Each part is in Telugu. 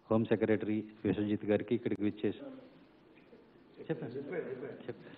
హోమ్ సెక్రటరీ విశ్వజిత్ గారికి ఇక్కడికి విచ్చేసి చెప్పండి చెప్పండి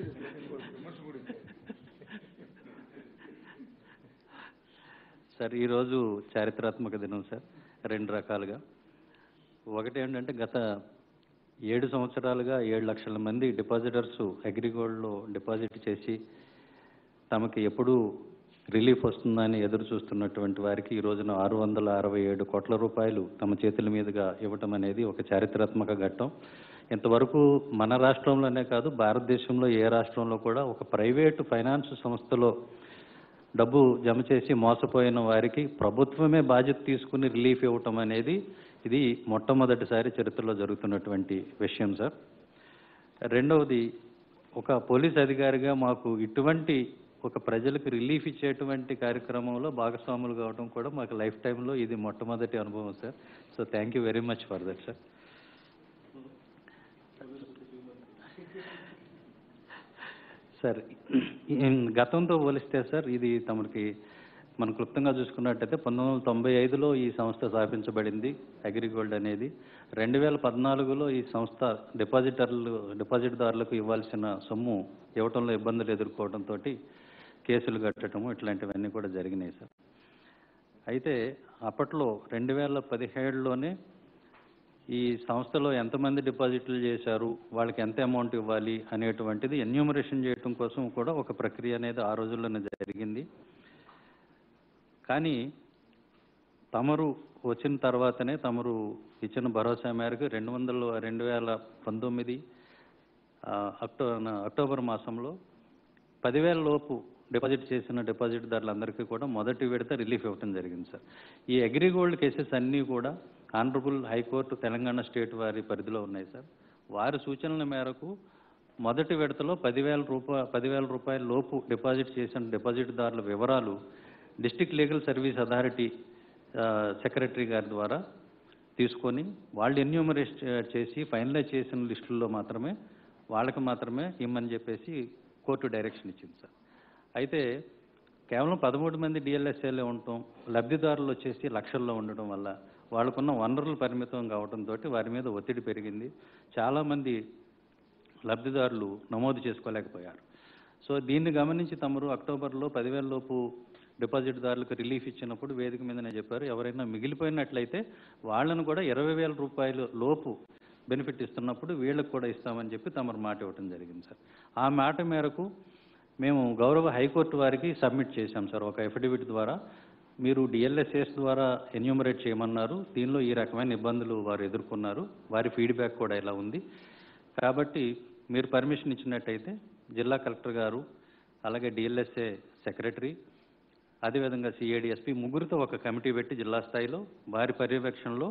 సార్ ఈరోజు చారిత్రాత్మక దినం సార్ రెండు రకాలుగా ఒకటి ఏంటంటే గత ఏడు సంవత్సరాలుగా ఏడు లక్షల మంది డిపాజిటర్స్ అగ్రిగోల్డ్లో డిపాజిట్ చేసి తమకి ఎప్పుడు రిలీఫ్ వస్తుందని ఎదురు చూస్తున్నటువంటి వారికి ఈ రోజున ఆరు వందల అరవై ఏడు కోట్ల రూపాయలు తమ చేతుల మీదుగా ఇవ్వటం అనేది ఒక చారిత్రాత్మక ఘట్టం ఇంతవరకు మన రాష్ట్రంలోనే కాదు భారతదేశంలో ఏ రాష్ట్రంలో కూడా ఒక ప్రైవేటు ఫైనాన్స్ సంస్థలో డబ్బు జమ చేసి మోసపోయిన వారికి ప్రభుత్వమే బాధ్యత తీసుకుని రిలీఫ్ ఇవ్వటం అనేది ఇది మొట్టమొదటిసారి చరిత్రలో జరుగుతున్నటువంటి విషయం సార్ రెండవది ఒక పోలీస్ అధికారిగా మాకు ఇటువంటి ఒక ప్రజలకు రిలీఫ్ ఇచ్చేటువంటి కార్యక్రమంలో భాగస్వాములు కావడం కూడా మాకు లైఫ్ టైంలో ఇది మొట్టమొదటి అనుభవం sir so thank you very much for that sir sir ఈ- గతంతో పోలిస్తే సార్ ఇది తమకి మనం క్లుప్తంగా చూసుకున్నట్టయితే పంతొమ్మిది వందల తొంభై ఐదులో ఈ సంస్థ స్థాపించబడింది అగ్రిగోల్డ్ అనేది రెండు వేల పద్నాలుగులో ఈ సంస్థ డిపాజిటర్లు డిపాజిట్దారులకు ఇవ్వాల్సిన సొమ్ము ఇవ్వటంలో ఇబ్బందులు ఎదుర్కోవడంతో కేసులు కట్టడము ఇట్లాంటివన్నీ కూడా జరిగినాయి సార్ అయితే అప్పట్లో రెండు వేల పదిహేడులోనే ఈ సంస్థలో ఎంతమంది డిపాజిట్లు చేశారు వాళ్ళకి ఎంత అమౌంట్ ఇవ్వాలి అనేటువంటిది ఎన్యూమరేషన్ చేయటం కోసం కూడా ఒక ప్రక్రియ అనేది ఆ రోజుల్లోనే జరిగింది కానీ తమరు వచ్చిన తర్వాతనే తమరు ఇచ్చిన భరోసా మేరకు రెండు వందల రెండు వేల పంతొమ్మిది ఆ, అక్టో అక్టోబర్ మాసంలో పదివేల లోపు డిపాజిట్ చేసిన డిపాజిట్దారులందరికీ కూడా మొదటి విడత రిలీఫ్ ఇవ్వడం జరిగింది సార్ ఈ అగ్రిగోల్డ్ కేసెస్ అన్నీ కూడా ఆనరబుల్ హైకోర్టు తెలంగాణ స్టేట్ వారి పరిధిలో ఉన్నాయి సార్ వారి సూచనల మేరకు మొదటి విడతలో పదివేల రూపా పదివేల రూపాయల లోపు డిపాజిట్ చేసిన డిపాజిట్దారుల వివరాలు డిస్ట్రిక్ట్ లీగల్ సర్వీస్ అథారిటీ ఆ, సెక్రటరీ గారి ద్వారా తీసుకొని వాళ్ళు ఎన్యూమరేట్ చేసి ఫైనలైజ్ చేసిన లిస్టుల్లో మాత్రమే వాళ్ళకి మాత్రమే ఇమ్మని చెప్పేసి కోర్టు డైరెక్షన్ ఇచ్చింది సార్ అయితే కేవలం పదమూడు మంది డిఎల్ఎస్ఏలో ఉండటం లబ్ధిదారులు వచ్చేసి లక్షల్లో ఉండడం వల్ల వాళ్ళకున్న వనరులు పరిమితం కావడంతో వారి మీద ఒత్తిడి పెరిగింది చాలామంది లబ్ధిదారులు నమోదు చేసుకోలేకపోయారు సో దీన్ని గమనించి తమరు అక్టోబర్లో పదివేల లోపు డిపాజిట్దారులకు రిలీఫ్ ఇచ్చినప్పుడు వేదిక మీదనే చెప్పారు ఎవరైనా మిగిలిపోయినట్లయితే వాళ్ళను కూడా ఇరవై వేల రూపాయలు లోపు బెనిఫిట్ ఇస్తున్నప్పుడు వీళ్ళకి కూడా ఇస్తామని చెప్పి తమరు మాట ఇవ్వడం జరిగింది సార్ ఆ మాట మేరకు మేము గౌరవ హైకోర్టు వారికి సబ్మిట్ చేశాం సార్ ఒక ఎఫిడవిట్ ద్వారా మీరు డిఎల్ఎస్ఎస్ ద్వారా ఎన్యూమరేట్ చేయమన్నారు దీనిలో ఈ రకమైన ఇబ్బందులు వారు ఎదుర్కొన్నారు వారి ఫీడ్బ్యాక్ కూడా ఇలా ఉంది కాబట్టి మీరు పర్మిషన్ ఇచ్చినట్టయితే జిల్లా కలెక్టర్ గారు అలాగే డిఎల్ఎస్ఏ సెక్రటరీ అదేవిధంగా సిఐడిఎస్పి ముగ్గురితో ఒక కమిటీ పెట్టి జిల్లా స్థాయిలో వారి పర్యవేక్షణలో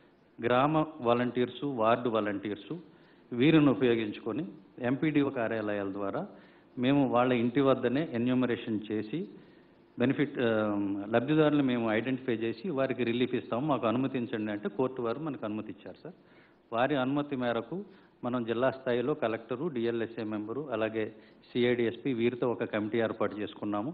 గ్రామ వాలంటీర్సు వార్డు వాలంటీర్సు వీరిని ఉపయోగించుకొని ఎంపీడీఓ కార్యాలయాల ద్వారా మేము వాళ్ళ ఇంటి వద్దనే ఎన్యూమరేషన్ చేసి బెనిఫిట్ ఆ, లబ్ధిదారులను మేము ఐడెంటిఫై చేసి వారికి రిలీఫ్ ఇస్తాము మాకు అనుమతించండి అంటే కోర్టు వారు మనకు అనుమతి ఇచ్చారు సార్ వారి అనుమతి మేరకు మనం జిల్లా స్థాయిలో కలెక్టరు డిఎల్ఎస్ఏ మెంబరు అలాగే సిఐడిఎస్పి వీరితో ఒక కమిటీ ఏర్పాటు చేసుకున్నాము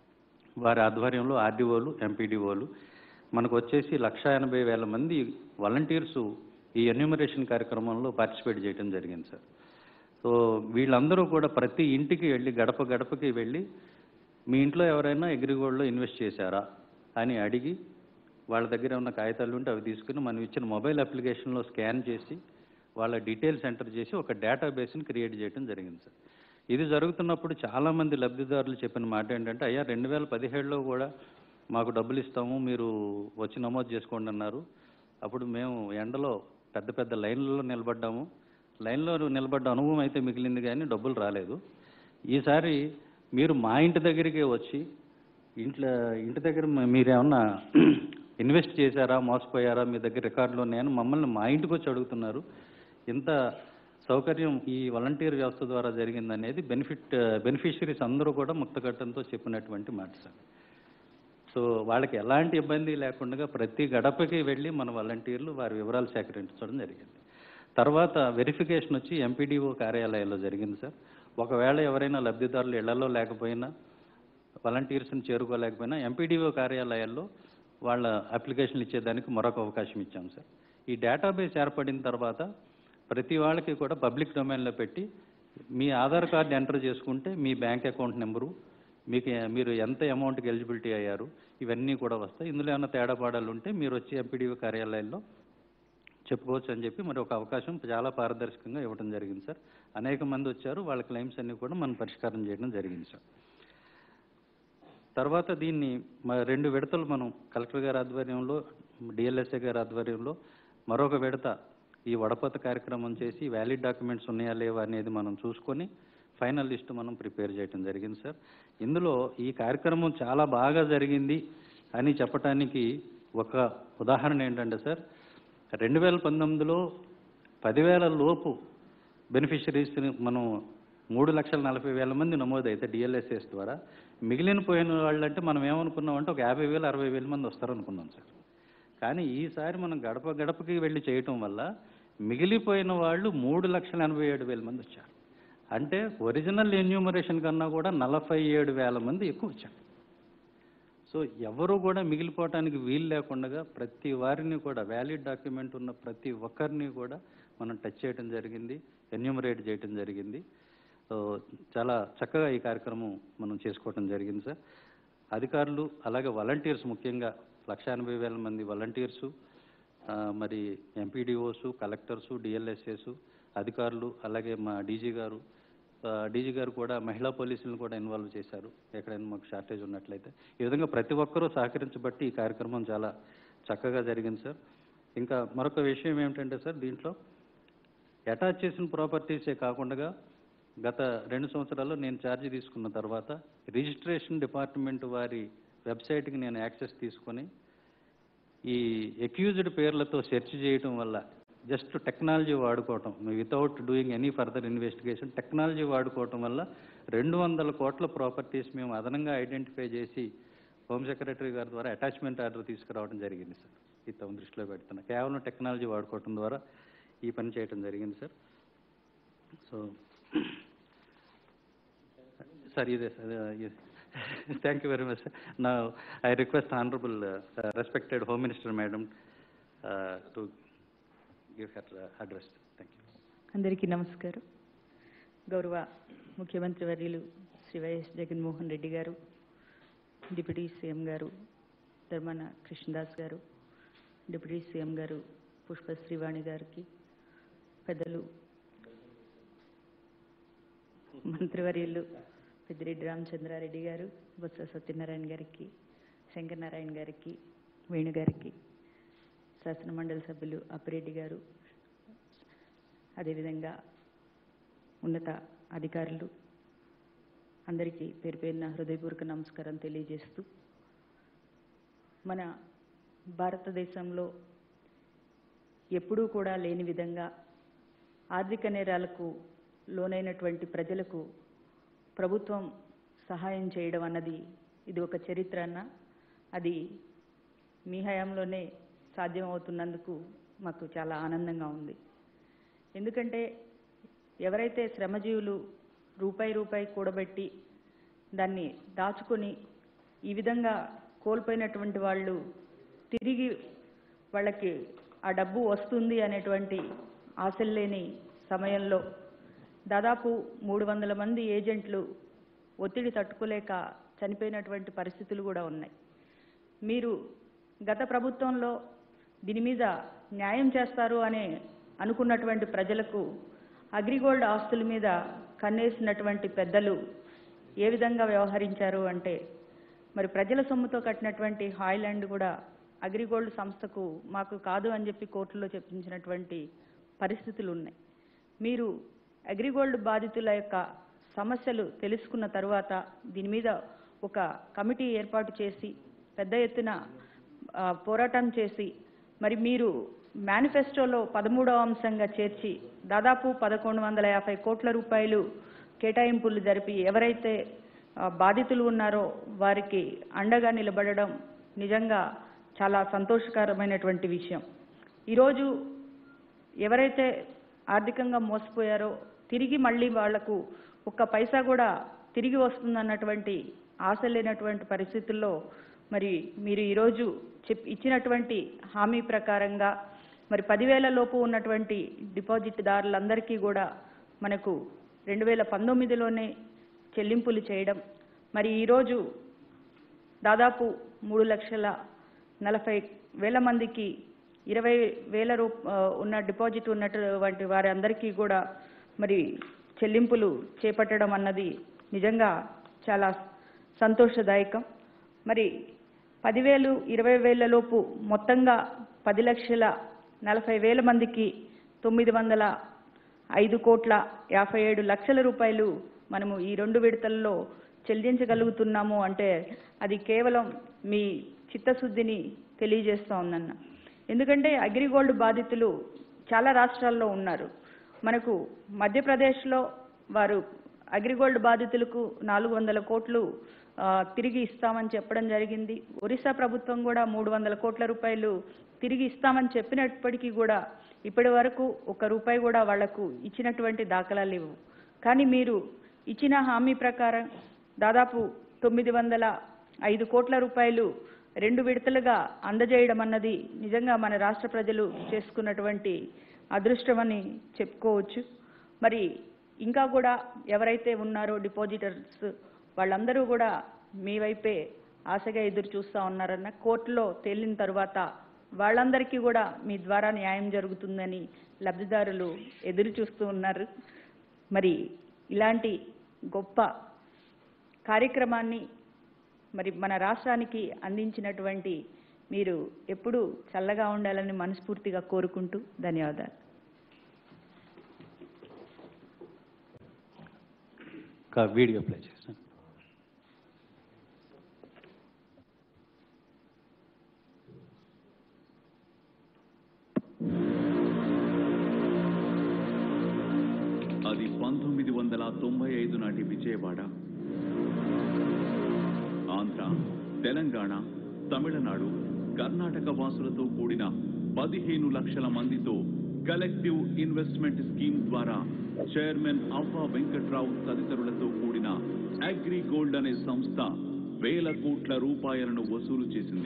వారి ఆధ్వర్యంలో ఆర్డీఓలు ఎంపీడీఓలు మనకు వచ్చేసి లక్ష ఎనభై వేల మంది వాలంటీర్సు ఈ ఎన్యూమరేషన్ కార్యక్రమంలో పార్టిసిపేట్ చేయడం జరిగింది సార్ సో వీళ్ళందరూ కూడా ప్రతి ఇంటికి వెళ్ళి గడప గడపకి వెళ్ళి మీ ఇంట్లో ఎవరైనా అగ్రిగోల్డ్లో ఇన్వెస్ట్ చేశారా అని అడిగి వాళ్ళ దగ్గర ఉన్న కాగితాలు ఉంటే అవి తీసుకుని మనం ఇచ్చిన మొబైల్ అప్లికేషన్లో స్కాన్ చేసి వాళ్ళ డీటెయిల్స్ ఎంటర్ చేసి ఒక డేటాబేస్ని క్రియేట్ చేయడం జరిగింది సార్ ఇది జరుగుతున్నప్పుడు చాలామంది లబ్ధిదారులు చెప్పిన మాట ఏంటంటే అయ్యా రెండు వేల పదిహేడులో కూడా మాకు డబ్బులు ఇస్తాము మీరు వచ్చి నమోదు చేసుకోండి అన్నారు అప్పుడు మేము ఎండలో పెద్ద పెద్ద లైన్లలో నిలబడ్డాము లైన్లో నిలబడ్డ అనుభవం అయితే మిగిలింది కానీ డబ్బులు రాలేదు ఈసారి మీరు మా ఇంటి దగ్గరికే వచ్చి ఇంట్లో ఇంటి దగ్గర మ- మీరేమన్నా ఇన్వెస్ట్ చేశారా మోసపోయారా మీ దగ్గర రికార్డులు ఉన్నాయని మమ్మల్ని మా ఇంటికి వచ్చి అడుగుతున్నారు ఇంత సౌకర్యం ఈ వాలంటీర్ వ్యవస్థ ద్వారా జరిగిందనేది బెనిఫిట్ బెనిఫిషరీస్ అందరూ కూడా ముక్తగట్టంతో చెప్పినటువంటి మాట సార్ సో వాళ్ళకి ఎలాంటి ఇబ్బంది లేకుండా ప్రతి గడపకి వెళ్ళి మన వాలంటీర్లు వారి వివరాలు సేకరించడం జరిగింది తర్వాత వెరిఫికేషన్ వచ్చి ఎంపీడీఓ కార్యాలయాల్లో జరిగింది సార్ ఒకవేళ ఎవరైనా లబ్ధిదారులు ఇళ్లలో లేకపోయినా వాలంటీర్స్ని చేరుకోలేకపోయినా ఎంపీడీఓ కార్యాలయాల్లో వాళ్ళ అప్లికేషన్లు ఇచ్చేదానికి మరొక అవకాశం ఇచ్చాం సార్ ఈ డేటాబేస్ ఏర్పడిన తర్వాత ప్రతి వాళ్ళకి కూడా పబ్లిక్ డొమైన్లో పెట్టి మీ ఆధార్ కార్డు ఎంటర్ చేసుకుంటే మీ బ్యాంక్ అకౌంట్ నెంబరు మీకు ఎ- మీరు ఎంత అమౌంట్కి ఎలిజిబిలిటీ అయ్యారు ఇవన్నీ కూడా వస్తాయి ఇందులో ఏమైనా తేడా పాడాలు ఉంటే మీరు వచ్చి ఎంపీడీఓ కార్యాలయాల్లో చెప్పుకోవచ్చు అని చెప్పి మరి ఒక అవకాశం చాలా పారదర్శకంగా ఇవ్వడం జరిగింది సార్ అనేక మంది వచ్చారు వాళ్ళ క్లెయిమ్స్ అన్ని కూడా మనం పరిష్కారం చేయడం జరిగింది సార్ తర్వాత దీన్ని మ రెండు విడతలు మనం కలెక్టర్ గారి ఆధ్వర్యంలో డిఎల్ఎస్ఏ గారి ఆధ్వర్యంలో మరొక విడత ఈ వడపత కార్యక్రమం చేసి వ్యాలిడ్ డాక్యుమెంట్స్ ఉన్నాయా లేవా అనేది మనం చూసుకొని ఫైనల్ లిస్ట్ మనం ప్రిపేర్ చేయడం జరిగింది సార్ ఇందులో ఈ కార్యక్రమం చాలా బాగా జరిగింది అని చెప్పటానికి ఒక ఉదాహరణ ఏంటంటే సార్ రెండు వేల పంతొమ్మిదిలో పదివేల లోపు బెనిఫిషరీస్ మనం మూడు లక్షల నలభై వేల మంది నమోదైతే డిఎల్ఎస్ఎస్ ద్వారా మిగిలిన పోయిన వాళ్ళంటే మనం ఏమనుకున్నామంటే ఒక యాభై వేలు అరవై వేల మంది వస్తారు అనుకున్నాం సార్ కానీ ఈసారి మనం గడప గడపకి వెళ్ళి చేయటం వల్ల మిగిలిపోయిన వాళ్ళు మూడు లక్షల ఎనభై ఏడు వేల మంది వచ్చారు అంటే ఒరిజినల్ ఎన్యూమరేషన్ కన్నా కూడా నలభై ఏడు వేల మంది ఎక్కువ వచ్చారు సో ఎవరు కూడా మిగిలిపోవటానికి వీలు లేకుండా ప్రతి వారిని కూడా వ్యాలిడ్ డాక్యుమెంట్ ఉన్న ప్రతి ఒక్కరిని కూడా మనం టచ్ చేయడం జరిగింది ఎన్యూమరేట్ చేయడం జరిగింది సో చాలా చక్కగా ఈ కార్యక్రమం మనం చేసుకోవటం జరిగింది సార్ అధికారులు అలాగే వాలంటీర్స్ ముఖ్యంగా లక్ష ఎనభై వేల మంది వాలంటీర్సు ఆ, మరి ఎంపీడీఓస్ కలెక్టర్స్ డిఎల్ఎస్ఎస్ అధికారులు అలాగే మా డీజీ గారు డీజీ గారు కూడా మహిళా పోలీసులను కూడా ఇన్వాల్వ్ చేశారు ఎక్కడైనా మాకు షార్టేజ్ ఉన్నట్లయితే ఈ విధంగా ప్రతి ఒక్కరూ సహకరించబట్టి ఈ కార్యక్రమం చాలా చక్కగా జరిగింది సార్ ఇంకా మరొక విషయం ఏమిటంటే సార్ దీంట్లో అటాచ్ చేసిన ప్రాపర్టీసే కాకుండా గత రెండు సంవత్సరాల్లో నేను ఛార్జ్ తీసుకున్న తర్వాత రిజిస్ట్రేషన్ డిపార్ట్మెంట్ వారి వెబ్సైట్కి నేను యాక్సెస్ తీసుకొని ఈ ఎక్యూజ్డ్ పేర్లతో సెర్చ్ చేయటం వల్ల జస్ట్ టెక్నాలజీ వాడుకోవటం without doing any further investigation technology వాడుకోవటం వల్ల రెండు వందల కోట్ల ప్రాపర్టీస్ మేము అదనంగా ఐడెంటిఫై చేసి హోమ్ సెక్రటరీ గారి ద్వారా అటాచ్మెంట్ ఆర్డర్ తీసుకురావడం జరిగింది సార్ ఈ తమ దృష్టిలో పెడుతున్నా కేవలం టెక్నాలజీ వాడుకోవటం ద్వారా ఈ పని చేయటం జరిగింది సార్ సో సార్ ఇదే sir thank you very much sir నా I request honourable respected home minister madam to give her address thank you అందరికీ నమస్కారం గౌరవ ముఖ్యమంత్రి వర్యులు శ్రీ వైఎస్ జగన్మోహన్ రెడ్డి గారు డిప్యూటీ సీఎం గారు ధర్మాన కృష్ణదాస్ గారు డిప్యూటీ సీఎం గారు పుష్ప శ్రీవాణి గారికి పెద్దలు మంత్రివర్యులు పెద్దిరెడ్డి రామచంద్రారెడ్డి గారు బొత్స సత్యనారాయణ గారికి శంకరనారాయణ గారికి వేణు గారికి శాసనమండలి సభ్యులు అప్పిరెడ్డి గారు అదేవిధంగా ఉన్నత అధికారులు అందరికీ పేరు పేరున హృదయపూర్వక నమస్కారం తెలియజేస్తూ మన భారతదేశంలో ఎప్పుడూ కూడా లేని విధంగా ఆర్థిక నేరాలకు లోనైనటువంటి ప్రజలకు ప్రభుత్వం సహాయం చేయడం అన్నది ఇది ఒక చరిత్ర అన్న అది మీ హయాంలోనే సాధ్యం అవుతున్నందుకు మాకు చాలా ఆనందంగా ఉంది ఎందుకంటే ఎవరైతే శ్రమజీవులు రూపాయి రూపాయి కూడబెట్టి దాన్ని దాచుకొని ఈ విధంగా కోల్పోయినటువంటి వాళ్ళు తిరిగి వాళ్ళకి ఆ డబ్బు వస్తుంది అనేటువంటి ఆశలు లేని సమయంలో దాదాపు మూడు వందల మంది ఏజెంట్లు ఒత్తిడి తట్టుకోలేక చనిపోయినటువంటి పరిస్థితులు కూడా ఉన్నాయి మీరు గత ప్రభుత్వంలో దీని మీద న్యాయం చేస్తారు అని అనుకున్నటువంటి ప్రజలకు అగ్రిగోల్డ్ ఆస్తుల మీద కన్నేసినటువంటి పెద్దలు ఏ విధంగా వ్యవహరించారు అంటే మరి ప్రజల సొమ్ముతో కట్టినటువంటి హాయ్లాండ్ కూడా అగ్రిగోల్డ్ సంస్థకు మాకు కాదు అని చెప్పి కోర్టులో చెప్పించినటువంటి పరిస్థితులు ఉన్నాయి మీరు అగ్రిగోల్డ్ బాధితుల యొక్క సమస్యలు తెలుసుకున్న తరువాత దీని మీద ఒక కమిటీ ఏర్పాటు చేసి పెద్ద ఎత్తున ఆ, పోరాటం చేసి మరి మీరు మేనిఫెస్టోలో పదమూడవ అంశంగా చేర్చి దాదాపు పదకొండు వందల యాభై కోట్ల రూపాయలు కేటాయింపులు జరిపి ఎవరైతే ఆ, బాధితులు ఉన్నారో వారికి అండగా నిలబడడం నిజంగా చాలా సంతోషకరమైనటువంటి విషయం ఈరోజు ఎవరైతే ఆర్థికంగా మోసపోయారో తిరిగి మళ్ళీ వాళ్లకు ఒక్క పైసా కూడా తిరిగి వస్తుందన్నటువంటి ఆశ లేనటువంటి పరిస్థితుల్లో మరి మీరు ఈరోజు చెప్ ఇచ్చినటువంటి హామీ ప్రకారంగా మరి పదివేల లోపు ఉన్నటువంటి డిపాజిట్దారులందరికీ కూడా మనకు రెండు వేల పంతొమ్మిదిలోనే చెల్లింపులు చేయడం మరి ఈరోజు దాదాపు మూడు లక్షల నలభై వేల మందికి ఇరవై వేల రూ ఆ, ఉన్న డిపాజిట్ ఉన్నటువంటి వారందరికీ కూడా మరి చెల్లింపులు చేపట్టడం అన్నది నిజంగా చాలా సంతోషదాయకం మరి పదివేలు ఇరవై వేల లోపు మొత్తంగా పది లక్షల నలభై వేల మందికి తొమ్మిది వందల ఐదు కోట్ల యాభై ఏడు లక్షల రూపాయలు మనము ఈ రెండు విడతల్లో చెల్లించగలుగుతున్నాము అంటే అది కేవలం మీ చిత్తశుద్ధిని తెలియజేస్తా ఉందన్న ఎందుకంటే అగ్రిగోల్డ్ బాధితులు చాలా రాష్ట్రాల్లో ఉన్నారు మనకు మధ్యప్రదేశ్లో వారు అగ్రిగోల్డ్ బాధితులకు నాలుగు వందల కోట్లు ఆ, తిరిగి ఇస్తామని చెప్పడం జరిగింది ఒరిస్సా ప్రభుత్వం కూడా మూడు వందల కోట్ల రూపాయలు తిరిగి ఇస్తామని చెప్పినప్పటికీ కూడా ఇప్పటి వరకు ఒక రూపాయి కూడా వాళ్లకు ఇచ్చినటువంటి దాఖలాలు లేవు కానీ మీరు ఇచ్చిన హామీ ప్రకారం దాదాపు తొమ్మిది వందల ఐదు కోట్ల రూపాయలు రెండు విడతలుగా అందజేయడం అన్నది నిజంగా మన రాష్ట్ర ప్రజలు చేసుకున్నటువంటి అదృష్టమని చెప్పుకోవచ్చు మరి ఇంకా కూడా ఎవరైతే ఉన్నారో డిపాజిటర్స్ వాళ్ళందరూ కూడా మీ వైపే ఆశగా ఎదురు చూస్తూ ఉన్నారన్న కోర్టులో తేలిన తర్వాత వాళ్ళందరికీ కూడా మీ ద్వారా న్యాయం జరుగుతుందని లబ్ధిదారులు ఎదురు చూస్తూ ఉన్నారు మరి ఇలాంటి గొప్ప కార్యక్రమాన్ని మరి మన రాష్ట్రానికి అందించినటువంటి మీరు ఎప్పుడూ చల్లగా ఉండాలని మనస్ఫూర్తిగా కోరుకుంటూ ధన్యవాదాలు ఒక వీడియో ప్లే చేస్తాను అది పంతొమ్మిది వందల తొంభై ఐదు నాటి విజయవాడ ఆంధ్ర తెలంగాణ తమిళనాడు కర్ణాటక వాసులతో కూడిన పదిహేను లక్షల మందితో కలెక్టివ్ ఇన్వెస్ట్మెంట్ స్కీమ్ ద్వారా చైర్మన్ అవ్వ వెంకట్రావు తదితరులతో కూడిన అగ్రి గోల్డ్ అనే సంస్థ వేల కోట్ల రూపాయలను వసూలు చేసింది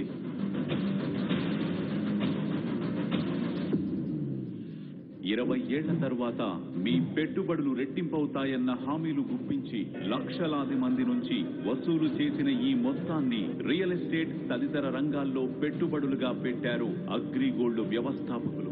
ఇరవై ఏళ్ల తర్వాత మీ పెట్టుబడులు రెట్టింపవుతాయన్న హామీలు గుప్పించి లక్షలాది మంది నుంచి వసూలు చేసిన ఈ మొత్తాన్ని రియల్ ఎస్టేట్ తదితర రంగాల్లో పెట్టుబడులుగా పెట్టారు అగ్రిగోల్డ్ వ్యవస్థాపకులు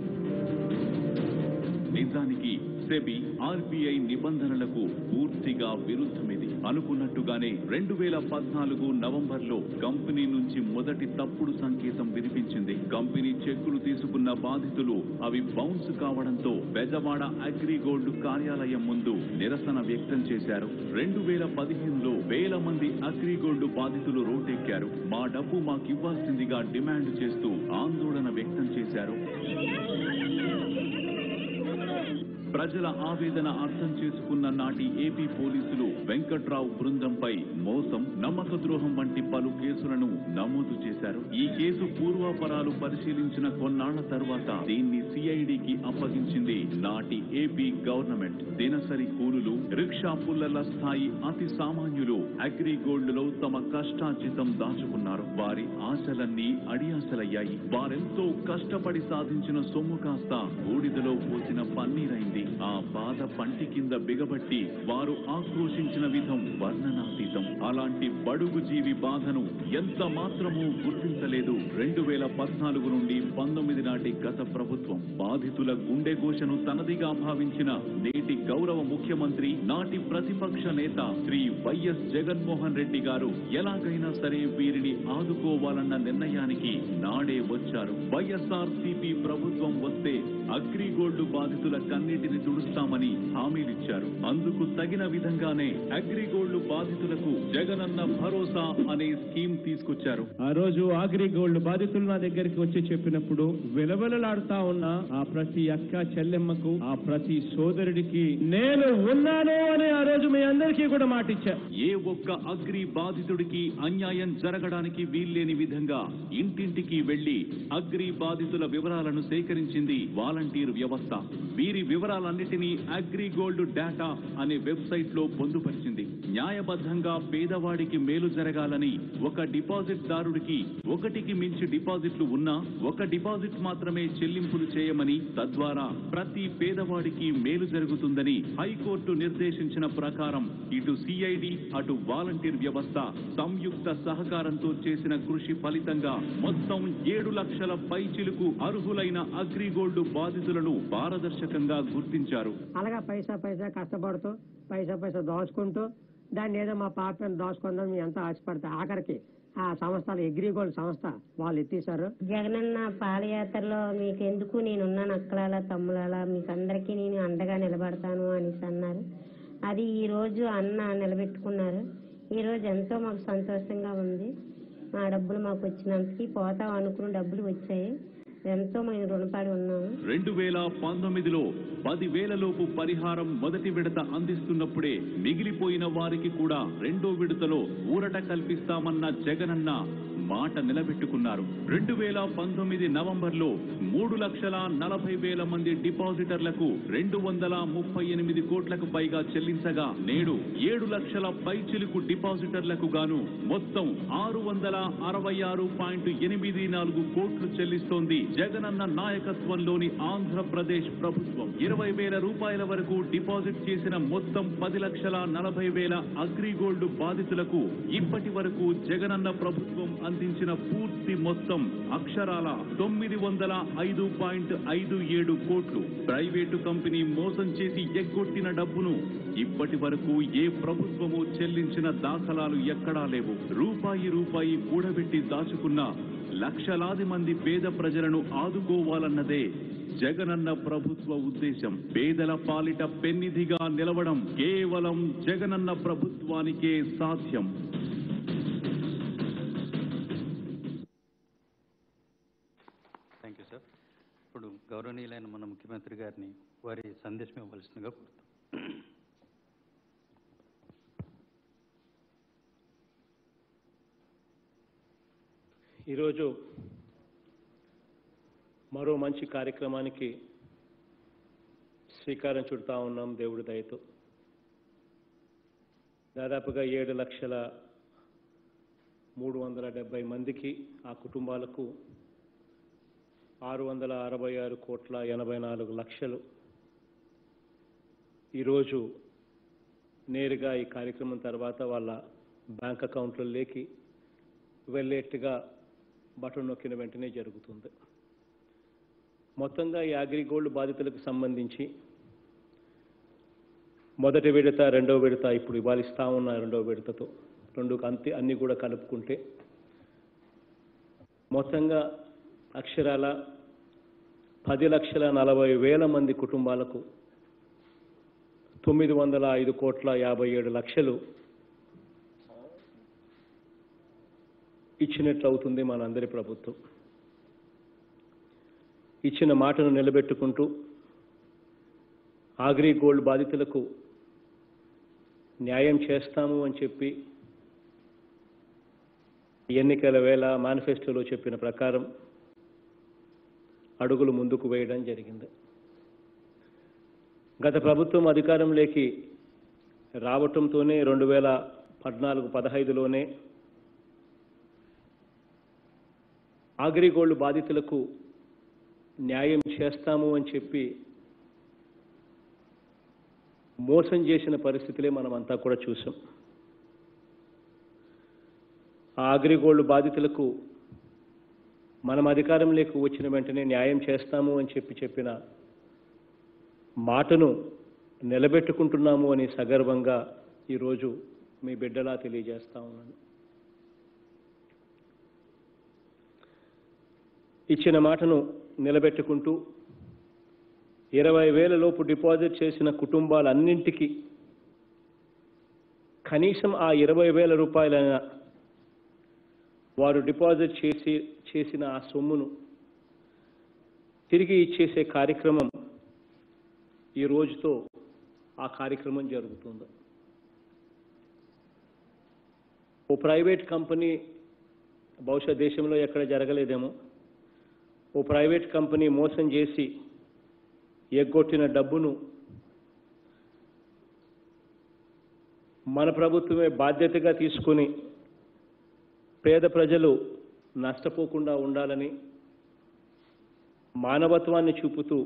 నిజానికి సెబీ ఆర్బీఐ నిబంధనలకు పూర్తిగా విరుద్ధమిది అనుకున్నట్టుగానే రెండు వేల పద్నాలుగు నవంబర్లో కంపెనీ నుంచి మొదటి తప్పుడు సంకేతం వినిపించింది కంపెనీ చెక్కులు తీసుకున్న బాధితులు అవి బౌన్స్ కావడంతో బెజవాడ అగ్రిగోల్డ్ కార్యాలయం ముందు నిరసన వ్యక్తం చేశారు రెండు వేల పదిహేనులో వేల మంది అగ్రిగోల్డ్ బాధితులు రోడ్డెక్కారు మా డబ్బు మాకివ్వాల్సిందిగా డిమాండ్ చేస్తూ ఆందోళన వ్యక్తం చేశారు ప్రజల ఆవేదన అర్థం చేసుకున్న నాటి ఏపీ పోలీసులు వెంకట్రావు బృందంపై మోసం నమ్మక ద్రోహం వంటి పలు కేసులను నమోదు చేశారు ఈ కేసు పూర్వాపరాలు పరిశీలించిన కొన్నాళ్ల తరువాత దీన్ని సిఐడికి అప్పగించింది నాటి ఏపీ గవర్నమెంట్ దినసరి కూలులు రిక్షా పుల్లల స్థాయి అతి సామాన్యులు అగ్రిగోల్డ్ లో తమ కష్టార్జితం దాచుకున్నారు వారి ఆశలన్నీ అడియాసలయ్యాయి వారెంతో కష్టపడి సాధించిన సొమ్ము కాస్త బూడిదలో పోసిన పన్నీరైంది ఆ బాధ పంటి కింద బిగబట్టి వారు ఆక్రోశించిన విధం వర్ణనాతీతం అలాంటి బడుగు జీవి బాధను ఎంత మాత్రమూ గుర్తించలేదు రెండు వేల పద్నాలుగు నుండి పంతొమ్మిది నాటి గత ప్రభుత్వం బాధితుల గుండెఘోషను తనదిగా భావించిన నేటి గౌరవ ముఖ్యమంత్రి నాటి ప్రతిపక్ష నేత శ్రీ వైఎస్ జగన్మోహన్ రెడ్డి గారు ఎలాగైనా సరే వీరిని ఆదుకోవాలన్న నిర్ణయానికి నాడే వచ్చారు వైఎస్ఆర్ సిపి ప్రభుత్వం వస్తే అగ్రిగోల్డ్ బాధితుల కన్నీటిని తుడుస్తామని హామీలిచ్చారు అందుకు తగిన విధంగానే అగ్రిగోల్డ్ బాధితులకు జగనన్న భరోసా అనే స్కీమ్ తీసుకొచ్చారు ఆ రోజు ఆగ్రి గోల్డ్ బాధితులు నా దగ్గరికి వచ్చి చెప్పినప్పుడు విలవిలలాడుతా ఉన్న ఆ ప్రతి అక్క చెల్లెమ్మకు ఆ ప్రతి సోదరుడికి నేను ఉన్నాను అని ఆ రోజు మీ అందరికీ కూడా మాటిచ్చా ఏ ఒక్క అగ్రి బాధితుడికి అన్యాయం జరగడానికి వీల్లేని విధంగా ఇంటింటికి వెళ్లి అగ్రి బాధితుల వివరాలను సేకరించింది వాలంటీర్ వ్యవస్థ వీరి వివరాలన్నిటినీ అగ్రిగోల్డ్ డేటా అనే వెబ్సైట్ లో పొందుపరిచింది న్యాయబద్ధంగా పేదవాడికి మేలు జరగాలని ఒక డిపాజిట్ దారుడికి ఒకటికి మించి డిపాజిట్లు ఉన్నా ఒక డిపాజిట్ మాత్రమే చెల్లింపులు చేయమని తద్వారా ప్రతి పేదవాడికి మేలు జరుగుతుందని హైకోర్టు నిర్దేశించిన ప్రకారం ఇటు సిఐడి అటు వాలంటీర్ వ్యవస్థ సంయుక్త సహకారంతో చేసిన కృషి ఫలితంగా మొత్తం ఏడు లక్షల పైచిలుకు అర్హులైన అగ్రిగోల్డ్ బాధితులను పారదర్శకంగా గుర్తించారు అలాగా పైసా పైసా కష్టపడుతూ పైసా పైసా దోచుకుంటూ దాన్ని ఏదో మా పాపని దోచుకుందాం మీ అంతా ఆశపడతా ఆఖరికి ఆ సంస్థలు అగ్రిగోల్డ్ సంస్థ వాళ్ళు ఎత్తేసారు జగనన్న పాదయాత్రలో మీకెందుకు నేనున్నాను అక్కలాల తమ్ములాల మీకు అందరికీ నేను అండగా నిలబడతాను అనేసి అన్నారు అది ఈ రోజు అన్న నిలబెట్టుకున్నారు ఈ రోజు ఎంతో మాకు సంతోషంగా ఉంది మా డబ్బులు మాకు వచ్చినందుకు పోతాం అనుకున్న డబ్బులు వచ్చాయి ఎంతో మేము రుణపడి ఉన్నాము రెండు వేల పంతొమ్మిదిలో పదివేల లోపు పరిహారం మొదటి విడత అందిస్తున్నప్పుడే మిగిలిపోయిన వారికి కూడా రెండో విడతలో ఊరట కల్పిస్తామన్న జగనన్న మాట నిలబెట్టుకున్నారు రెండు వేల పంతొమ్మిది నవంబర్లో మూడు లక్షల నలభై వేల మంది డిపాజిటర్లకు రెండు వందల ముప్పై ఎనిమిది కోట్లకు పైగా చెల్లించగా నేడు ఏడు లక్షల పైచిలుకు డిపాజిటర్లకు గాను మొత్తం ఆరు వందల అరవై ఆరు పాయింట్ ఎనిమిది నాలుగు కోట్లు చెల్లిస్తోంది జగనన్న నాయకత్వంలోని ఆంధ్రప్రదేశ్ ప్రభుత్వం ఇరవై వేల రూపాయల వరకు డిపాజిట్ చేసిన మొత్తం పది లక్షల నలభై వేల అగ్రిగోల్డ్ బాధితులకు ఇప్పటి వరకు జగనన్న ప్రభుత్వం అందించిన పూర్తి మొత్తం అక్షరాల తొమ్మిది వందల ఐదు పాయింట్ ఐదు ఏడు కోట్లు ప్రైవేటు కంపెనీ మోసం చేసి ఎగ్గొట్టిన డబ్బును ఇప్పటి వరకు ఏ ప్రభుత్వము చెల్లించిన దాఖలాలు ఎక్కడా లేవు రూపాయి రూపాయి కూడబెట్టి దాచుకున్న లక్షలాది మంది పేద ప్రజలను ఆదుకోవాలన్నదే జగనన్న ప్రభుత్వ ఉద్దేశం పేదల పాలిట పెన్నిధిగా నిలవడం కేవలం జగనన్న ప్రభుత్వానికే సాధ్యం థ్యాంక్ యూ సార్ ఇప్పుడు గౌరవనీయులైన మన ముఖ్యమంత్రి గారిని వారి సందేశం ఇవ్వవలసిందిగా కోరుతాం ఈరోజు మరో మంచి కార్యక్రమానికి శ్రీకారం చుడతా ఉన్నాం దేవుడి దయతో దాదాపుగా ఏడు లక్షల మూడు వందల డెబ్బై మందికి ఆ కుటుంబాలకు ఆరు వందల అరవై ఆరు కోట్ల ఎనభై నాలుగు లక్షలు ఈరోజు నేరుగా ఈ కార్యక్రమం తర్వాత వాళ్ళ బ్యాంక్ అకౌంట్లలోకి వెళ్ళేట్టుగా బటన్ నొక్కిన వెంటనే జరుగుతుంది మొత్తంగా ఈ అగ్రిగోల్డ్ బాధితులకు సంబంధించి మొదటి విడత రెండవ విడత ఇప్పుడు ఇవాళ ఇస్తా ఉన్న రెండవ విడతతో రెండు అంతి అన్ని కూడా కలుపుకుంటే మొత్తంగా అక్షరాల పది లక్షల నలభై వేల మంది కుటుంబాలకు తొమ్మిది వందల ఐదు కోట్ల యాభై ఏడు లక్షలు ఇచ్చినట్లు అవుతుంది మనందరి ప్రభుత్వం ఇచ్చిన మాటను నిలబెట్టుకుంటూ ఆగ్రి గోల్డ్ బాధితులకు న్యాయం చేస్తాము అని చెప్పి ఎన్నికల వేళ మేనిఫెస్టోలో చెప్పిన ప్రకారం అడుగులు ముందుకు వేయడం జరిగింది గత ప్రభుత్వం అధికారంలోకి రావటంతోనే రెండు వేల పద్నాలుగు పదహైదులోనే ఆగ్రిగోల్డ్ బాధితులకు న్యాయం చేస్తాము అని చెప్పి మోసం చేసిన పరిస్థితులే మనం అంతా కూడా చూసాం ఆ అగ్రిగోల్డ్ బాధితులకు మనం అధికారంలోకి వచ్చిన వెంటనే న్యాయం చేస్తాము అని చెప్పి చెప్పిన మాటను నిలబెట్టుకుంటున్నాము అని సగర్వంగా ఈరోజు మీ బిడ్డలా తెలియజేస్తా ఉన్నాను ఇచ్చిన మాటను నిలబెట్టుకుంటూ ఇరవై వేల లోపు డిపాజిట్ చేసిన కుటుంబాలన్నింటికీ కనీసం ఆ ఇరవై వేల రూపాయలైన వారు డిపాజిట్ చేసి చేసిన ఆ సొమ్మును తిరిగి ఇచ్చేసే కార్యక్రమం ఈ రోజుతో ఆ కార్యక్రమం జరుగుతుంది ఓ ప్రైవేట్ కంపెనీ బహుశా దేశంలో ఎక్కడ జరగలేదేమో ఓ ప్రైవేట్ కంపెనీ మోసం చేసి ఎగ్గొట్టిన డబ్బును మన ప్రభుత్వమే బాధ్యతగా తీసుకుని పేద ప్రజలు నష్టపోకుండా ఉండాలని మానవత్వాన్ని చూపుతూ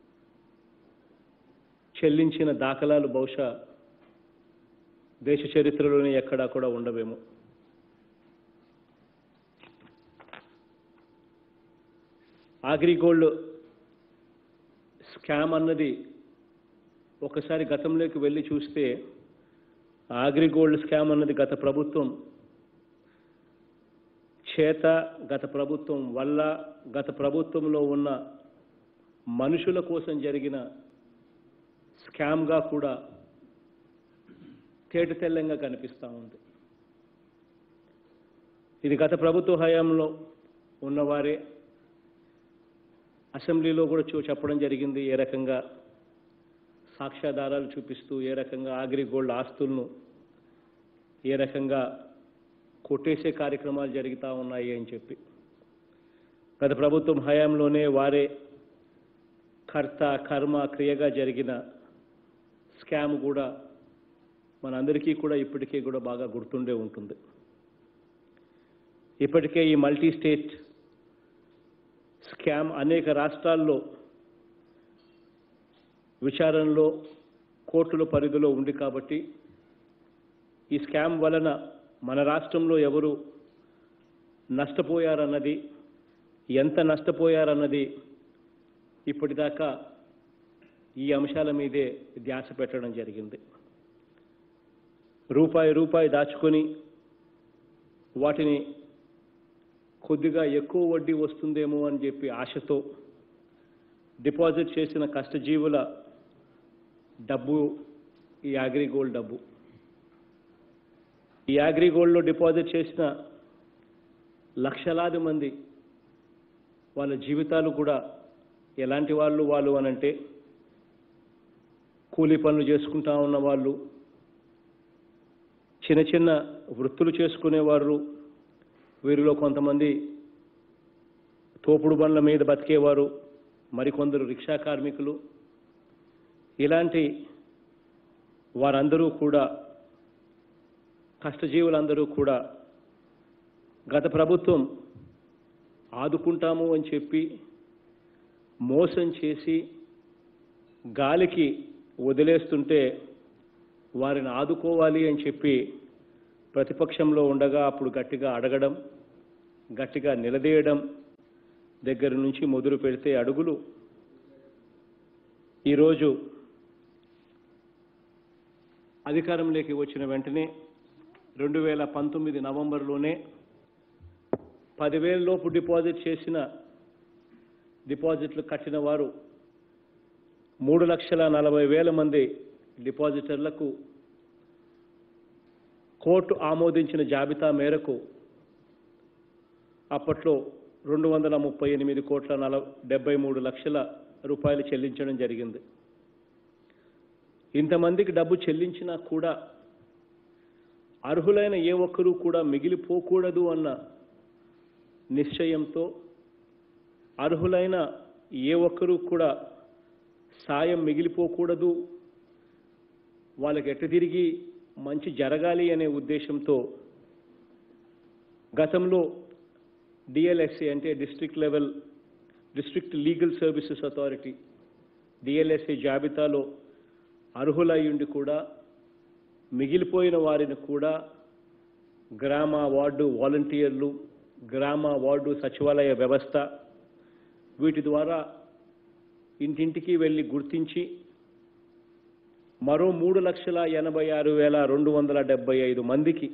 చెల్లించిన దాఖలాలు బహుశా దేశ చరిత్రలోనే ఎక్కడా కూడా ఉండవేమో అగ్రిగోల్డ్ స్కామ్ అన్నది ఒకసారి గతంలోకి వెళ్ళి చూస్తే అగ్రిగోల్డ్ స్కామ్ అన్నది గత ప్రభుత్వం చేత గత ప్రభుత్వం వల్ల గత ప్రభుత్వంలో ఉన్న మనుషుల కోసం జరిగిన స్కామ్గా కూడా తేట తెల్లంగా కనిపిస్తూ ఉంది ఇది గత ప్రభుత్వ హయాంలో ఉన్నవారే అసెంబ్లీలో కూడా చూ చెప్పడం జరిగింది ఏ రకంగా సాక్ష్యాధారాలు చూపిస్తూ ఏ రకంగా అగ్రిగోల్డ్ ఆస్తులను ఏ రకంగా కొట్టేసే కార్యక్రమాలు జరుగుతూ ఉన్నాయి అని చెప్పి గత ప్రభుత్వం హయాంలోనే వారే కర్త కర్మ క్రియగా జరిగిన స్కామ్ కూడా మనందరికీ కూడా ఇప్పటికీ కూడా బాగా గుర్తుండే ఉంటుంది ఇప్పటికే ఈ మల్టీ స్టేట్ స్కామ్ అనేక రాష్ట్రాల్లో విచారణలో కోర్టుల పరిధిలో ఉంది కాబట్టి ఈ స్కామ్ వలన మన రాష్ట్రంలో ఎవరు నష్టపోయారన్నది ఎంత నష్టపోయారన్నది ఇప్పటిదాకా ఈ అంశాల మీదే ధ్యాస పెట్టడం జరిగింది రూపాయి రూపాయి దాచుకొని వాటిని కొద్దిగా ఎక్కువ వడ్డీ వస్తుందేమో అని చెప్పి ఆశతో డిపాజిట్ చేసిన కష్టజీవుల డబ్బు ఈ అగ్రిగోల్డ్ డబ్బు ఈ అగ్రిగోల్డ్లో డిపాజిట్ చేసిన లక్షలాది మంది వాళ్ళ జీవితాలు కూడా ఎలాంటి వాళ్ళు వాళ్ళు అనంటే కూలీ పనులు చేసుకుంటా ఉన్న వాళ్ళు చిన్న చిన్న వృత్తులు చేసుకునేవారు వీరిలో కొంతమంది తోపుడు బండ్ల మీద బతికేవారు మరికొందరు రిక్షా కార్మికులు ఇలాంటి వారందరూ కూడా కష్టజీవులందరూ కూడా గత ప్రభుత్వం ఆదుకుంటాము అని చెప్పి మోసం చేసి గాలికి వదిలేస్తుంటే వారిని ఆదుకోవాలి అని చెప్పి ప్రతిపక్షంలో ఉండగా అప్పుడు గట్టిగా అడగడం గట్టిగా నిలదీయడం దగ్గర నుంచి మొదలు పెడితే అడుగులు ఈరోజు అధికారంలోకి వచ్చిన వెంటనే రెండు వేల పంతొమ్మిది నవంబర్లోనే పదివేల లోపు డిపాజిట్ చేసిన డిపాజిట్లు కట్టిన వారు మూడు లక్షల నలభై వేల మంది డిపాజిటర్లకు కోర్టు ఆమోదించిన జాబితా మేరకు అప్పట్లో రెండు వందల ముప్పై ఎనిమిది కోట్ల నల డెబ్బై మూడు లక్షల రూపాయలు చెల్లించడం జరిగింది ఇంతమందికి డబ్బు చెల్లించినా కూడా అర్హులైన ఏ ఒక్కరూ కూడా మిగిలిపోకూడదు అన్న నిశ్చయంతో అర్హులైన ఏ ఒక్కరూ కూడా సాయం మిగిలిపోకూడదు వాళ్ళకి ఎట్ట తిరిగి మంచి జరగాలి అనే ఉద్దేశంతో గతంలో డిఎల్ఎస్ఏ అంటే district level district legal services authority DLSA జాబితాలో అర్హులయ్యుండి కూడా మిగిలిపోయిన వారిని కూడా గ్రామ వార్డు వాలంటీర్లు గ్రామ వార్డు సచివాలయ వ్యవస్థ వీటి ద్వారా ఇంటింటికి వెళ్ళి గుర్తించి మరో మూడు లక్షల ఎనభై ఆరు వేల రెండు వందల డెబ్బై ఐదు మందికి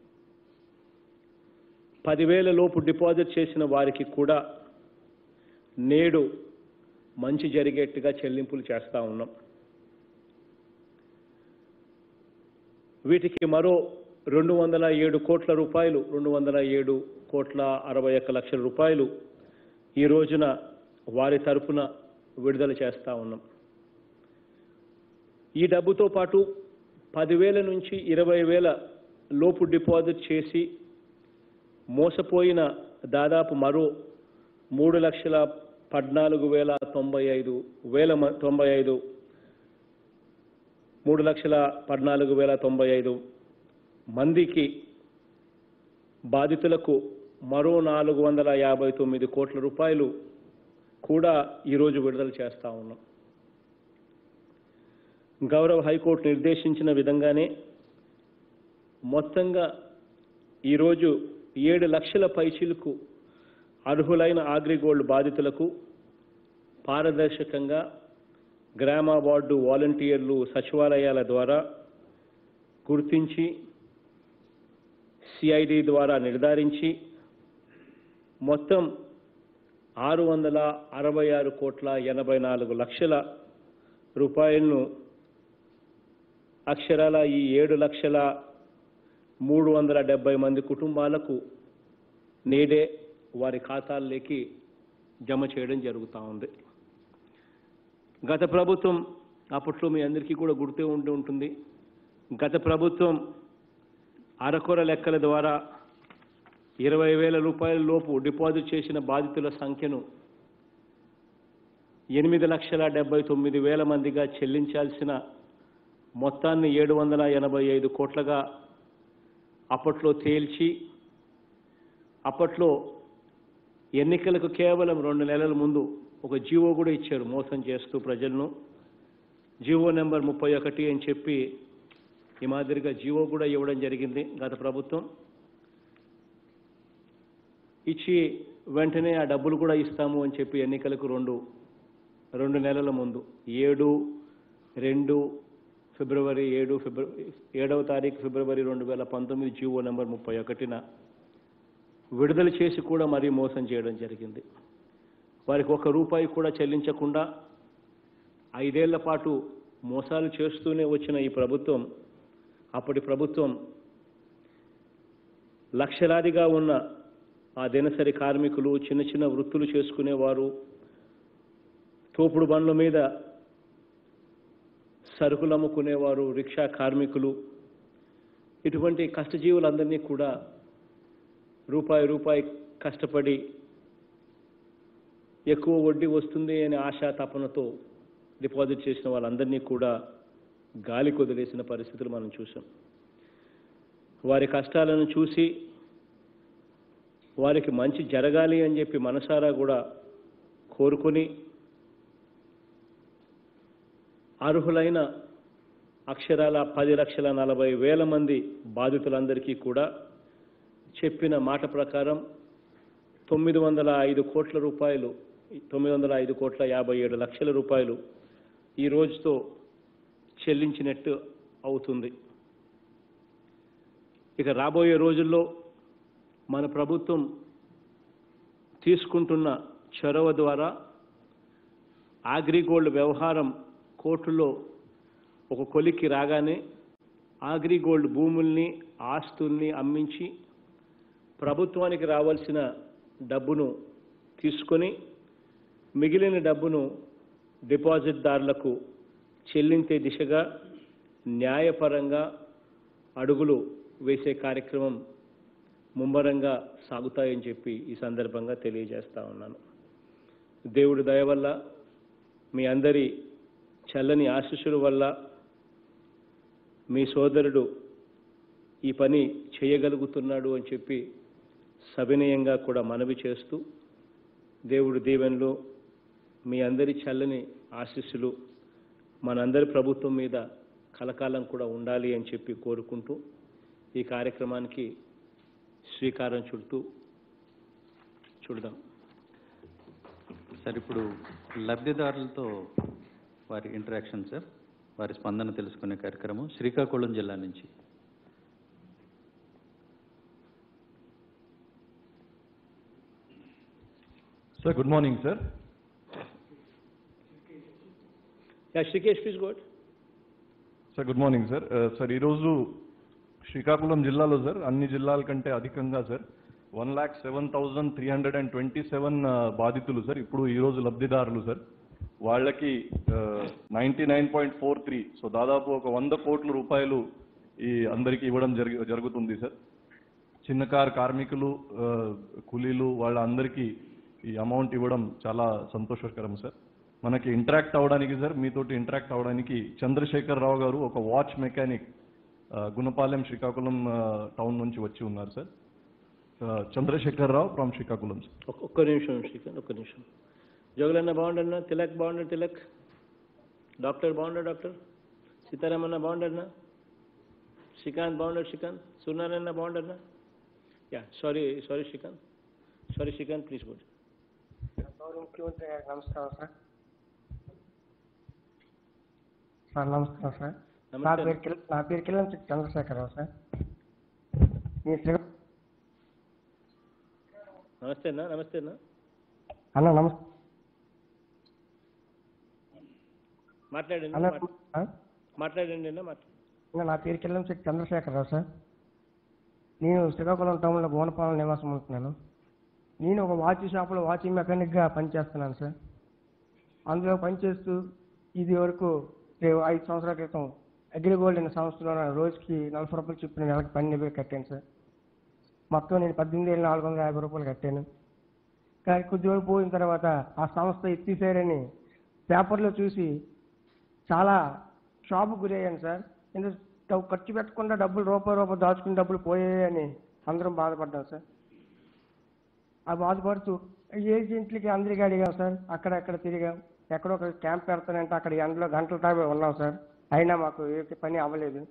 పదివేల లోపు డిపాజిట్ చేసిన వారికి కూడా నేడు మంచి జరిగేట్టుగా చెల్లింపులు చేస్తూ ఉన్నాం వీటికి మరో రెండు వందల ఏడు కోట్ల రూపాయలు రెండు వందల ఏడు కోట్ల అరవై ఒక్క లక్షల రూపాయలు ఈ రోజున వారి తరపున విడుదల చేస్తూ ఉన్నాం ఈ డబ్బుతో పాటు పదివేల నుంచి ఇరవై వేల లోపు డిపాజిట్ చేసి మోసపోయిన దాదాపు మరో మూడు లక్షల పద్నాలుగు వేల తొంభై ఐదు వేల మ- తొంభై ఐదు మూడు లక్షల పద్నాలుగు వేల తొంభై ఐదు మందికి బాధితులకు మరో నాలుగు వందల యాభై తొమ్మిది కోట్ల రూపాయలు కూడా ఈరోజు విడుదల చేస్తా ఉన్నాం గౌరవ హైకోర్టు నిర్దేశించిన విధంగానే మొత్తంగా ఈరోజు ఏడు లక్షల పైచీలకు అర్హులైన అగ్రిగోల్డ్ బాధితులకు పారదర్శకంగా గ్రామ వార్డు వాలంటీర్లు సచివాలయాల ద్వారా గుర్తించి సిఐడి ద్వారా నిర్ధారించి మొత్తం ఆరు వందల అరవై ఆరు కోట్ల ఎనభై నాలుగు లక్షల రూపాయలను అక్షరాల ఈ ఏడు లక్షల మూడు వందల డెబ్బై మంది కుటుంబాలకు నేడే వారి ఖాతాల్లోకి జమ చేయడం జరుగుతూ ఉంది గత ప్రభుత్వం అప్పట్లో మీ అందరికీ కూడా గుర్తే ఉండి ఉంటుంది గత ప్రభుత్వం అరకొర లెక్కల ద్వారా ఇరవై వేల రూపాయల లోపు డిపాజిట్ చేసిన బాధితుల సంఖ్యను ఎనిమిది లక్షల డెబ్బై తొమ్మిది వేల మందిగా చెల్లించాల్సిన మొత్తాన్ని ఏడు వందల ఎనభై ఐదు కోట్లగా అప్పట్లో తేల్చి అప్పట్లో ఎన్నికలకు కేవలం రెండు నెలల ముందు ఒక జీవో కూడా ఇచ్చారు మోసం చేస్తూ ప్రజలను జీవో నెంబర్ ముప్పై ఒకటి అని చెప్పి ఈ మాదిరిగా జీవో కూడా ఇవ్వడం జరిగింది గత ప్రభుత్వం ఇచ్చి వెంటనే ఆ డబ్బులు కూడా ఇస్తాము అని చెప్పి ఎన్నికలకు రెండు రెండు నెలల ముందు ఏడు రెండు ఫిబ్రవరి ఏడు ఫిబ్రవరి ఏడవ తారీఖు ఫిబ్రవరి రెండు వేల పంతొమ్మిది జీవో నెంబర్ ముప్పై ఒకటిన విడుదల చేసి కూడా మరీ మోసం చేయడం జరిగింది వారికి ఒక రూపాయి కూడా చెల్లించకుండా ఐదేళ్ల పాటు మోసాలు చేస్తూనే వచ్చిన ఈ ప్రభుత్వం అప్పటి ప్రభుత్వం లక్షలాదిగా ఉన్న ఆ దినసరి కార్మికులు చిన్న చిన్న వృత్తులు చేసుకునేవారు తోపుడు బండ్ల మీద సరుకులు అమ్ముకునేవారు రిక్షా కార్మికులు ఇటువంటి కష్టజీవులందరినీ కూడా రూపాయి రూపాయి కష్టపడి ఎక్కువ వడ్డీ వస్తుంది అనే ఆశా తపనతో డిపాజిట్ చేసిన వాళ్ళందరినీ కూడా గాలి కొదిలేసిన పరిస్థితులు మనం చూసాం వారి కష్టాలను చూసి వారికి మంచి జరగాలి అని చెప్పి మనసారా కూడా కోరుకొని అర్హులైన అక్షరాల పది లక్షల నలభై వేల మంది బాధితులందరికీ కూడా చెప్పిన మాట ప్రకారం తొమ్మిది వందల ఐదు కోట్ల రూపాయలు తొమ్మిది వందల ఐదు కోట్ల యాభై ఏడు లక్షల రూపాయలు ఈ రోజుతో చెల్లించినట్టు అవుతుంది ఇక రాబోయే రోజుల్లో మన ప్రభుత్వం తీసుకుంటున్న చొరవ ద్వారా అగ్రిగోల్డ్ వ్యవహారం కోర్టులో ఒక కొలిక్కి రాగానే అగ్రిగోల్డ్ భూముల్ని ఆస్తుల్ని అమ్మించి ప్రభుత్వానికి రావాల్సిన డబ్బును తీసుకొని మిగిలిన డబ్బును డిపాజిట్దారులకు చెల్లించే దిశగా న్యాయపరంగా అడుగులు వేసే కార్యక్రమం ముమ్మరంగా సాగుతాయని చెప్పి ఈ సందర్భంగా తెలియజేస్తా ఉన్నాను దేవుడి దయ వల్ల మీ అందరి చల్లని ఆశీస్సుల వల్ల మీ సోదరుడు ఈ పని చేయగలుగుతున్నాడు అని చెప్పి సవినయంగా కూడా మనవి చేస్తూ దేవుడి దీవెనలు మీ అందరి చల్లని ఆశీస్సులు మనందరి ప్రభుత్వం మీద కలకాలం కూడా ఉండాలి అని చెప్పి కోరుకుంటూ ఈ కార్యక్రమానికి శ్రీకారం చుడుతూ చూడదాం సార్ ఇప్పుడు లబ్ధిదారులతో వారి ఇంటరాక్షన్ సార్ వారి స్పందన తెలుసుకునే కార్యక్రమం శ్రీకాకుళం జిల్లా నుంచి sir good morning sir yeah Srikesh please go ahead sir good morning sir sir ఈరోజు శ్రీకాకుళం జిల్లాలో సార్ అన్ని జిల్లాల కంటే అధికంగా sir one lakh seven thousand three hundred and twenty seven బాధితులు సార్ ఇప్పుడు ఈరోజు లబ్ధిదారులు సార్ వాళ్ళకి ninety nine point four three so దాదాపు ఒక వంద కోట్ల రూపాయలు ఈ అందరికీ ఇవ్వడం జరుగు జరుగుతుంది సార్ చిన్న కార్ కార్మికులు ఆ, కూలీలు వాళ్ళ అందరికీ ఈ అమౌంట్ ఇవ్వడం చాలా సంతోషకరం సార్ మనకి ఇంటరాక్ట్ అవ్వడానికి సార్ మీతోటి ఇంటరాక్ట్ అవ్వడానికి చంద్రశేఖర్ రావు గారు ఒక watch mechanic Gunapalem Srikakulam town నుంచి వచ్చి ఉన్నారు sir Chandrasekhar Rao from Srikakulam sir ఒక్క- ఒక్క నిమిషం శ్రీకాంత్ ఒక్క నిమిషం జోగులన్న బాగుండన్నా తిలక్ బాగుండ తిలక్ డాక్టర్ బాగుండ డాక్టర్ సీతారామన్న బాగుండన్నా శ్రీకాంత్ బాగుండ శ్రీకాంత్ సూర్యనారాయణ బాగుండన్నా yeah sorry sorry Srikanth sorry Srikanth please go ahead గౌరవ ముఖ్యమంత్రి గారికి నమస్కారం సార్ సార్ నమస్కారం సార్ నా నమస్తే. పేరు కిల్- నా పేరు కిల్లం చంద్రశేఖరరావు సార్ మీ శ్రీ- నమస్తే అన్న నమస్తే అన్న అన్న నమస్తే మాట్లాడండి అన్న మాట్లా- ఆ? మాట్లాడండి అన్న మాట్లా ఇంకా నా పేరు కిల్లం చంద్రశేఖరరావు సార్ నేను శ్రీకాకుళం టౌన్లో గోనపాలెం నివాసం ఉంటున్నాను నేను ఒక వాచ్ షాప్లో వాచ్ మెకానిక్గా పనిచేస్తున్నాను సార్ అందులో పనిచేస్తూ ఇది వరకు రే- ఐదు సంవత్సరాల క్రితం అగ్రిగోల్డ్ అనే సంస్థలో నా రోజుకి నలభై రూపాయలు చొప్పున నెలకు పన్నెండు కట్టాను సార్ మొత్తం నేను పద్దెనిమిది వేల నాలుగు వందల యాభై రూపాయలు కట్టాను కానీ కొద్ది రోజులు పోయిన తర్వాత ఆ సంస్థ ఎత్తిసేరని పేపర్లో చూసి చాలా షాపు గురయ్యాను సార్ ఎందుకు డబ్బు ఖర్చు పెట్టకుండా డబ్బులు రూపాయి రూపాయి దాచుకుని డబ్బులు పోయాయని అందరం బాధపడ్డాం సార్ ఆ బాధపడుతూ ఏజెంట్లకి అందరికీ అడిగాం సార్ అక్కడక్కడ తిరిగాం ఎక్కడో ఒక క్యాంప్ పెడతానంటే అక్కడ ఎండలో గంటల టైం ఉన్నాం సార్ అయినా మాకు ఏ పని అవ్వలేదు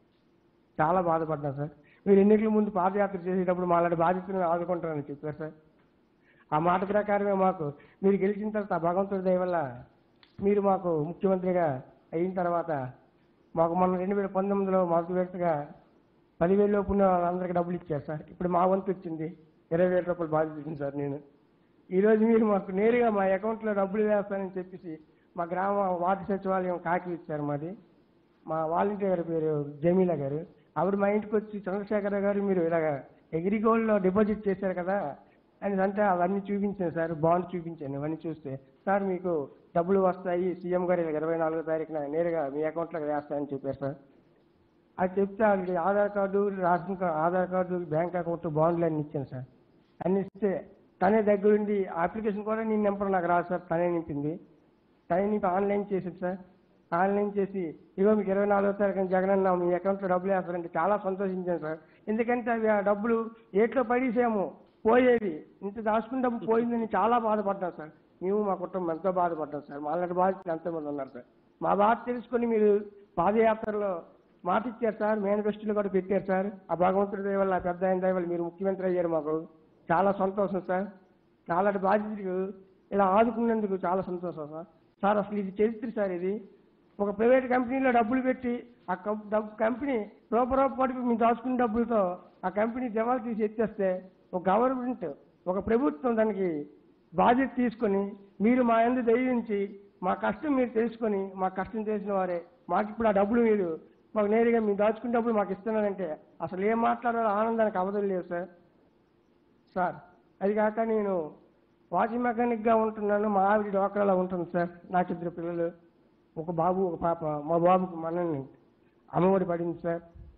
చాలా బాధపడ్డాం సార్ మీరు ఎన్నికల ముందు పాదయాత్ర చేసేటప్పుడు మాలాంటి బాధ్యతలను ఆదుకుంటారని చెప్పారు సార్ ఆ మాట ప్రకారమే మాకు మీరు గెలిచిన తర్వాత ఆ భగవంతుడి దయ వల్ల మీరు మాకు ముఖ్యమంత్రిగా అయిన తర్వాత మాకు మొన్న రెండు వేల పంతొమ్మిదిలో మొదటి విడతగా పదివేల లోపు ఉన్న వాళ్ళందరికీ డబ్బులు ఇచ్చారు సార్ ఇప్పుడు మా వంతు వచ్చింది ఇరవై వేల రూపాయలు బాధ్యత సార్ నేను ఈరోజు మీరు మాకు నేరుగా మా అకౌంట్లో డబ్బులు వేస్తానని చెప్పేసి మా గ్రామ వార్డు సచివాలయం కాకి ఇచ్చారు మాది మా వాలంటీర్ గారి పేరు జమీలా గారు ఆవిడ మా ఇంటికి వచ్చి చంద్రశేఖర గారు మీరు ఇలాగ అగ్రిగోల్డ్లో డిపాజిట్ చేశారు కదా అని అంటే అవన్నీ చూపించాను సార్ బాండ్ చూపించాను అవన్నీ చూస్తే సార్ మీకు డబ్బులు వస్తాయి సీఎం గారు ఇలా ఇరవై నాలుగో తారీఖున నేరుగా మీ అకౌంట్లోకి వేస్తాయని చెప్పారు సార్ అది చెప్తే వాళ్ళకి Aadhaar card ration card Aadhaar card bank account బాండ్లు అన్ని ఇచ్చాను సార్ అన్ని ఇస్తే తనే దగ్గరుండి అప్లికేషన్ కూడా నీ నెంబర్ నాకు రాదు సార్ తనే నింపింది తనే నింపి ఆన్లైన్ చేసింది సార్ ఆన్లైన్ చేసి ఇగో మీకు ఇరవై నాలుగో తారీఖున జగనన్న మీ అకౌంట్లో డబ్బులు వేస్తారంటే చాలా సంతోషించాను సార్ ఎందుకంటే అవి ఆ డబ్బులు ఏట్లో పడేసాము పోయేవి ఇంత దాచుకున్న డబ్బు పోయిందని చాలా బాధపడ్డాం సార్ మేము మా కుటుంబం ఎంతో బాధపడ్డాం సార్ మాలాంటి బాధితులు ఎంతోమంది ఉన్నారు సార్ మా బాధ తెలుసుకొని మీరు పాదయాత్రలో మాట ఇచ్చారు సార్ మేనిఫెస్టోలు కూడా పెట్టారు సార్ ఆ భగవంతుడి దయ వల్ల ఆ పెద్ద ఆయన దయ వల్ల మీరు ముఖ్యమంత్రి అయ్యారు మాకు చాలా సంతోషం సార్ చాలా బాధ్యతలు ఇలా ఆదుకున్నందుకు చాలా సంతోషం సార్ సార్ అసలు ఇది చరిత్ర సార్ ఇది ఒక ప్రైవేట్ కంపెనీలో డబ్బులు పెట్టి ఆ కం- డబ్బు కంపెనీ రూప రూపాయలకి మేము దాచుకున్న డబ్బులతో ఆ కంపెనీ దివాళా తీసి ఎత్తేస్తే ఒక గవర్నమెంట్ ఒక ప్రభుత్వం దానికి బాధ్యత తీసుకొని మీరు మా ఎందు దయించి మా కష్టం మీరు తెలుసుకొని మా కష్టం చేసిన వారే మాకు ఇప్పుడు ఆ డబ్బులు మీరు మాకు నేరుగా మీరు దాచుకున్న డబ్బులు మాకు ఇస్తున్నారంటే అసలు ఏం మాట్లాడాలో ఆనందానికి అవధులు లేవు సార్ సార్ అది కాక నేను వాచి మెకానిక్గా ఉంటున్నాను మా ఆవిడ డోక్రాలో ఉంటుంది సార్ నాకు ఇద్దరు పిల్లలు ఒక బాబు ఒక పాప మా బాబుకు మనల్ని అమ్మఒడి పడింది సార్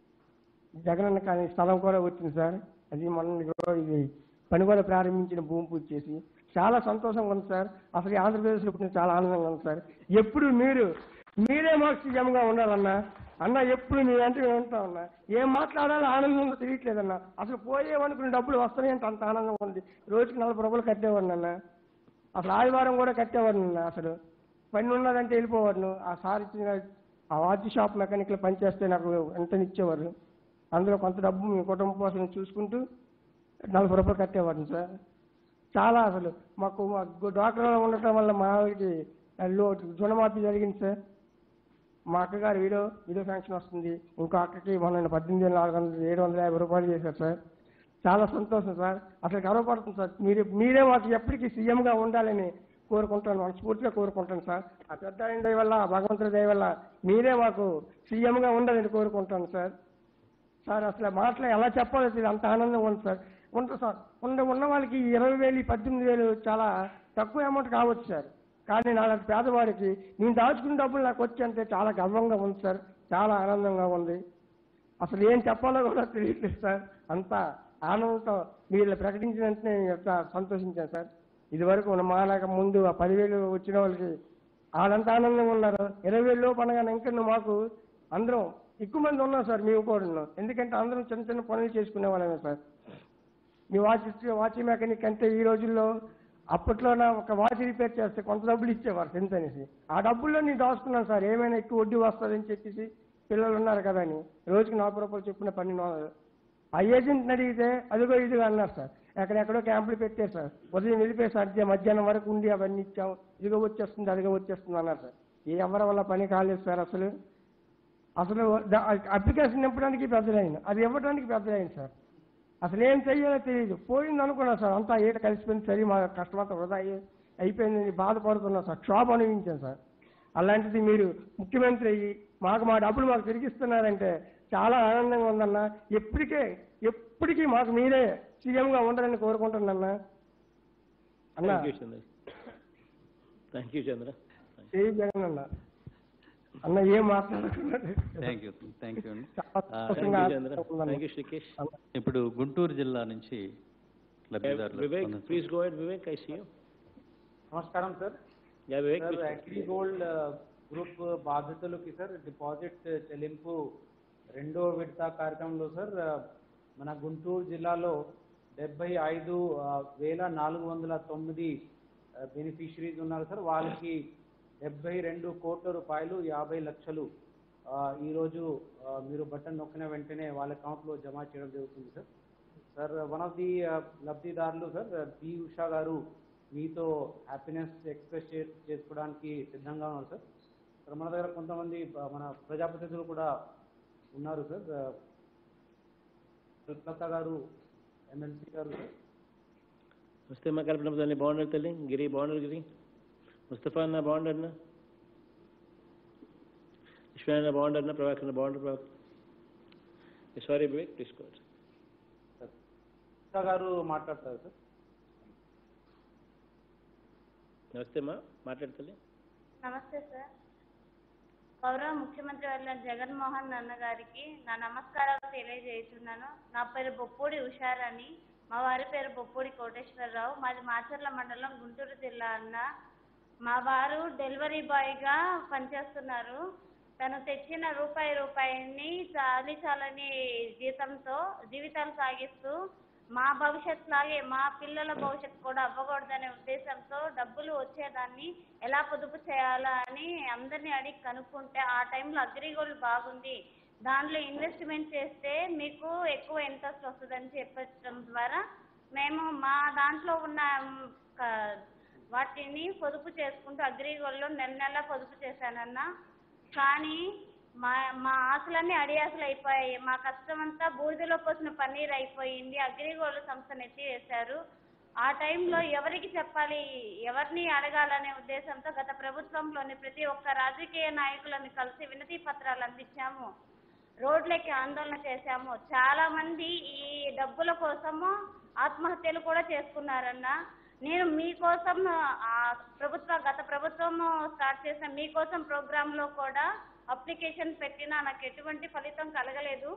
జగనన్న కానీ స్థలం కూడా వచ్చింది సార్ అది మొన్న ఇదిగో ఇది పని కూడా ప్రారంభించిన భూమి పూజ చేసి చాలా సంతోషంగా ఉంది సార్ అసలు ఈ ఆంధ్రప్రదేశ్లో పుట్టిన చాలా ఆనందంగా ఉంది సార్ ఎప్పుడు మీరు మీరే మాకు సీఎంగా ఉండాలన్నా అన్న ఎప్పుడు మీ వెంట మేము ఉంటాం అన్న ఏం మాట్లాడాలో ఆనందం ఉందో తెలియట్లేదన్న అసలు పోయేవనుకున్న డబ్బులు వస్తాయంటే అంత ఆనందంగా ఉంది రోజుకి నలభై రూపాయలు కట్టేవాడిని అన్న అసలు ఆదివారం కూడా కట్టేవాడిని అన్న అసలు పని ఉన్నదంటే వెళ్ళిపోవాడు ఆ సార్ ఇచ్చిన ఆ వాచ్ షాప్ మెకానిక్లో పనిచేస్తే నాకు ఎంత ఇచ్చేవారు అందులో కొంత డబ్బు మీ కుటుంబం కోసం చూసుకుంటూ నలభై రూపాయలు కట్టేవాడిని సార్ చాలా అసలు మాకు మా డాక్టర్లో ఉండటం వల్ల మా ఆవిడకి లో రుణమాఫీ జరిగింది సార్ మా అక్కగారు వీడియో వీడియో ఫంక్షన్ వస్తుంది ఇంకో అక్కకి మొన్న పద్దెనిమిది వేల నాలుగు వందలు ఏడు వందల యాభై రూపాయలు చేశారు సార్ చాలా సంతోషం సార్ అసలు గర్వపడుతుంది సార్ మీరే మీరే మాకు ఎప్పటికీ సీఎంగా ఉండాలని కోరుకుంటాను మనస్ఫూర్తిగా కోరుకుంటాను సార్ ఆ పెద్ద ఆయన దయ వల్ల ఆ భగవంతుడి దయ వల్ల మీరే మాకు సీఎంగా ఉండాలని కోరుకుంటాను సార్ సార్ అసలు మాటలు ఎలా చెప్పాలో తెలియదు అంత ఆనందంగా ఉంది సార్ ఉంటుంది సార్ ఉన్న ఉన్న వాళ్ళకి ఈ ఇరవై వేలు ఈ పద్దెనిమిది వేలు చాలా తక్కువ అమౌంట్ కావచ్చు సార్ కానీ నాలాంటి పేదవాడికి నేను దాచుకున్న డబ్బులు నాకు వచ్చి అంటే చాలా గర్వంగా ఉంది సార్ చాలా ఆనందంగా ఉంది అసలు ఏం చెప్పాలో కూడా తెలియట్లేదు సార్ అంత ఆనందంతో మీరు ప్రకటించిన వెంటనే నేను ఎంత సంతోషించాను సార్ ఇది వరకు ఉన్న మా నాకు ముందు ఆ పదివేలు వచ్చిన వాళ్ళకి వాళ్ళంత ఆనందంగా ఉన్నారు ఇరవై వేలు లోపు అనగానే ఇంకా నువ్వు మాకు అందరం ఎక్కువ మంది ఉన్నాం సార్ మేము కూడా ఎందుకంటే అందరం చిన్న చిన్న పనులు చేసుకునే వాళ్ళమే సార్ మీ వాచ్ వాచ్ మెకానిక్ అంటే ఈ రోజుల్లో అప్పట్లో నా ఒక వాచ్ రిపేర్ చేస్తే కొంత డబ్బులు ఇచ్చేవారు టెన్త్ అనేసి ఆ డబ్బుల్లో నేను దాచుకున్నాను సార్ ఏమైనా ఎక్కువ వడ్డీ వస్తుందని చెప్పేసి పిల్లలు ఉన్నారు కదా అని రోజుకి నాలుగు రూపాయలు చెప్పిన పన్నెండు వందలు ఆ ఏజెంట్ని అడిగితే అదిగో ఇదిగో అన్నారు సార్ ఎక్కడెక్కడో క్యాంపులు పెట్టారు సార్ ఉదయం వెళ్ళిపోయి సార్ మధ్య- మధ్యాహ్నం వరకు ఉండి అవన్నీ ఇచ్చాం ఇదిగో వచ్చేస్తుంది అదిగో వచ్చేస్తుంది అన్నారు సార్ ఏ ఎవరి వల్ల పని కాలేదు సార్ అసలు అసలు ద- అప్లికేషన్ నింపడానికి పెద్ద లైన్ అది ఇవ్వడానికి పెద్ద లైన్ సార్ అసలు ఏం చెయ్యాలో తెలియదు పోయింది అనుకున్నా సార్ అంతా ఏట కలిసిపోయింది సరే మా కష్టమంతా వృధా అయ్యి అయిపోయిందని బాధపడుతున్నా సార్ క్షోభ అనుభవించాను సార్ అలాంటిది మీరు ముఖ్యమంత్రి అయ్యి మాకు మా డబ్బులు మాకు తిరిగిస్తున్నారంటే చాలా ఆనందంగా ఉందన్న ఎప్పటికే ఎప్పటికీ మాకు మీరే సీఎంగా ఉండాలని కోరుకుంటున్నా అన్న thank you Chandra thank you Chandra జై జగన్ అన్న అన్న ఏం మాట్లాడుతున్నాడు థ్యాంక్ యూ థ్యాంక్ యూ అండి చాలా ఆ, సంతోషంగా థ్యాంక్ యూ చంద్ర ఉందన్న. థ్యాంక్ యూ శ్రీకేష్ ఇప్పుడు గుంటూరు జిల్లా నుంచి లబ్ధిదారులు వివేక్ స్పందించారు. Please go ahead Vivek I see you నమస్కారం sir yeah Vivek sir please. AgriGold group బాధితులకి సార్ డిపాజిట్ చెల్లింపు రెండో విడత కార్యక్రమంలో సార్ మన గుంటూరు జిల్లాలో డెబ్బై ఐదు వేల నాలుగు వందల తొమ్మిది బెనిఫిషరీస్ ఉన్నారు సార్ వాళ్ళకి డెబ్బై రెండు కోట్ల రూపాయలు యాభై లక్షలు ఆ, ఈరోజు ఆ, మీరు బటన్ నొక్కిన వెంటనే వాళ్ళ అకౌంట్లో జమ చేయడం జరుగుతుంది sir sir one of the లబ్ధిదారులు సార్ పి ఉషా గారు మీతో హ్యాపీనెస్ ఎక్స్ప్రెస్ చే చేసుకోవడానికి సిద్ధంగా ఉన్నారు సార్ సార్ మన దగ్గర కొంతమంది ఆ, మన ప్రజాప్రతినిధులు కూడా ఉన్నారు సార్ ఆ, సుప్లత గారు ఎమ్మెల్సీ గారు సార్ నమస్తే మా కల్పన తల్లి బాగున్నారు తల్లి గిరి బాగున్నారు గిరి ముస్తఫా అన్న బాగుండన్నా విశ్వాన్న బాగుండన్నా ప్రభాకర్ అన్న బాగుంటారు Prabhakar sorry Vivek please go Suplatha garu మాట్లాడతారు సార్ నమస్తే అమ్మా మాట్లాడతల్లి నమస్తే సార్ గౌరవ ముఖ్యమంత్రి వర్ల జగన్మోహన్ అన్న గారికి నా నమస్కారాలు తెలియజేస్తున్నాను నా పేరు బొప్పూడి ఉషారని మా వారి పేరు బొప్పూడి కోటేశ్వరరావు మాది మాచర్ల మండలం గుంటూరు జిల్లా అన్న మా వారు డెలివరీ బాయ్గా పనిచేస్తున్నారు తను తెచ్చిన రూపాయి రూపాయిని చాలి చాలని జీతంతో జీవితాలు సాగిస్తూ మా భవిష్యత్ లాగే మా పిల్లల భవిష్యత్తు కూడా అవ్వకూడదనే ఉద్దేశంతో డబ్బులు వచ్చేదాన్ని ఎలా పొదుపు చేయాలా అని అందరినీ అడిగి కనుక్కుంటే ఆ టైంలో అగ్రిగోల్డ్ బాగుంది దాంట్లో ఇన్వెస్ట్మెంట్ చేస్తే మీకు ఎక్కువ ఇంట్రెస్ట్ వస్తుందని చెప్పడం ద్వారా మేము మా దాంట్లో ఉన్న మ్, క- వాటిని పొదుపు చేసుకుంటూ అగ్రిగోల్డ్లో నెల నెల పొదుపు చేశానన్న కానీ మా మా ఆశలన్నీ అడియాసలు అయిపోయాయి మా కష్టం అంతా బూడిదలో పోసిన పన్నీర్ అయిపోయింది అగ్రిగోల్డ్ సంస్థను ఎత్తివేశారు ఆ టైంలో ఎవరికి చెప్పాలి ఎవరిని అడగాలనే ఉద్దేశంతో గత ప్రభుత్వంలోని ప్రతి ఒక్క రాజకీయ నాయకులను కలిసి వినతి పత్రాలు అందించాము రోడ్లకి ఆందోళన చేశాము చాలా మంది ఈ డబ్బుల కోసము ఆత్మహత్యలు కూడా చేసుకున్నారన్న నేను మీకోసం ఆ ప్రభుత్వ గత ప్రభుత్వం స్టార్ట్ చేసిన మీకోసం ప్రోగ్రామ్ లో కూడా అప్లికేషన్ పెట్టినా నాకు ఎటువంటి ఫలితం కలగలేదు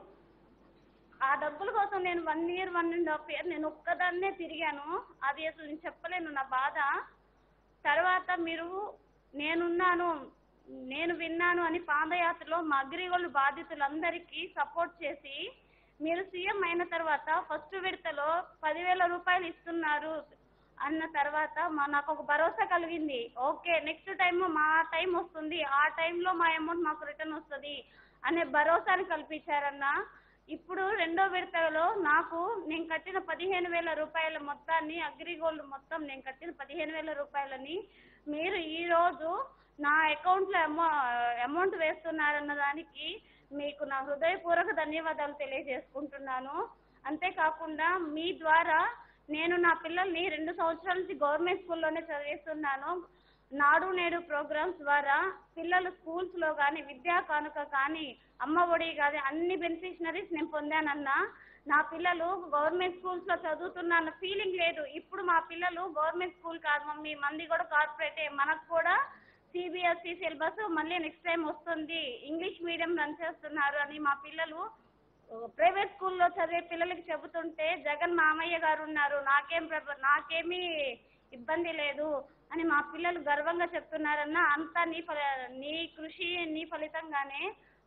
ఆ డబ్బుల కోసం నేను one year one and half year నేను ఒక్కదాన్నే తిరిగాను అది అసలు నేను చెప్పలేను నా బాధ తర్వాత మీరు నేనున్నాను నేను విన్నాను అని పాదయాత్రలో మా అగ్రిగోల్డ్ బాధితులందరికీ సపోర్ట్ చేసి మీరు సీఎం అయిన తర్వాత ఫస్ట్ విడతలో పదివేల రూపాయలు ఇస్తున్నారు అన్న తర్వాత మా నాకు ఒక భరోసా కలిగింది ఓకే నెక్స్ట్ టైం మా టైం వస్తుంది ఆ టైంలో మా అమౌంట్ మాకు రిటర్న్ వస్తుంది అనే భరోసాని కల్పించారన్న ఇప్పుడు రెండో విడతలో నాకు నేను కట్టిన పదిహేను వేల రూపాయల మొత్తాన్ని అగ్రిగోల్డ్ మొత్తం నేను కట్టిన పదిహేను వేల రూపాయలని మీరు ఈ రోజు నా అకౌంట్లో అమౌ అమౌంట్ వేస్తున్నారన్న దానికి మీకు నా హృదయపూర్వక ధన్యవాదాలు తెలియజేసుకుంటున్నాను అంతేకాకుండా మీ ద్వారా నేను నా పిల్లల్ని రెండు సంవత్సరాల నుంచి గవర్నమెంట్ స్కూల్లోనే చదివిస్తున్నాను నాడు నేడు ప్రోగ్రామ్స్ ద్వారా పిల్లలు స్కూల్స్ లో కానీ విద్యా కానుక కానీ అమ్మ ఒడి కానీ అన్ని బెనిఫిషనరీస్ నేను పొందానన్నా నా పిల్లలు గవర్నమెంట్ స్కూల్స్ లో చదువుతున్న అన్న ఫీలింగ్ లేదు ఇప్పుడు మా పిల్లలు గవర్నమెంట్ స్కూల్ కాదు మమ్మీ మంది కూడా కార్పొరేటే మనకు కూడా సిబిఎస్ఈ సిలబస్ మళ్ళీ నెక్స్ట్ టైం వస్తుంది ఇంగ్లీష్ మీడియం రన్ చేస్తున్నారు అని మా పిల్లలు ప్రైవేట్ స్కూల్లో చదివే పిల్లలకి చెబుతుంటే జగన్ మామయ్య గారు ఉన్నారు నాకేం ప్రభ- నాకేమీ ఇబ్బంది లేదు అని మా పిల్లలు గర్వంగా చెప్తున్నారన్న అంతా నీ ఫల నీ కృషి నీ ఫలితంగానే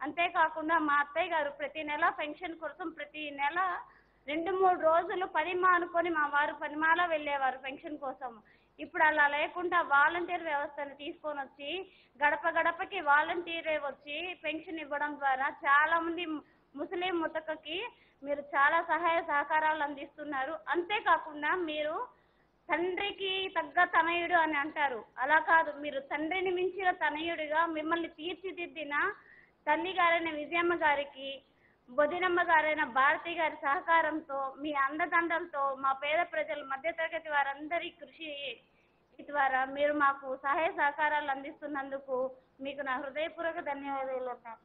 అంతేకాకుండా మా అత్తయ్య గారు ప్రతి నెల పెన్షన్ కోసం ప్రతి నెల రెండు మూడు రోజులు పనిమా అనుకొని మా వారు పనిమాల వెళ్ళేవారు పెన్షన్ కోసం ఇప్పుడు అలా లేకుండా వాలంటీర్ వ్యవస్థను తీసుకొని వచ్చి గడప గడపకి వాలంటీరే వచ్చి పెన్షన్ ఇవ్వడం ద్వారా చాలా మంది ముస్లిం ముతకకి మీరు చాలా సహాయ సహకారాలు అందిస్తున్నారు అంతేకాకుండా మీరు తండ్రికి తగ్గ తనయుడు అని అంటారు అలా కాదు మీరు తండ్రిని మించిన తనయుడిగా మిమ్మల్ని తీర్చిదిద్దిన తల్లి గారైన విజయమ్మ గారికి బొదినమ్మ గారైన భారతి గారి సహకారంతో మీ అండదండలతో మా పేద ప్రజలు మధ్యతరగతి వారందరి కృషి ద్వారా మీరు మాకు సహాయ సహకారాలు అందిస్తున్నందుకు మీకు నా హృదయపూర్వక ధన్యవాదాలు అన్నా.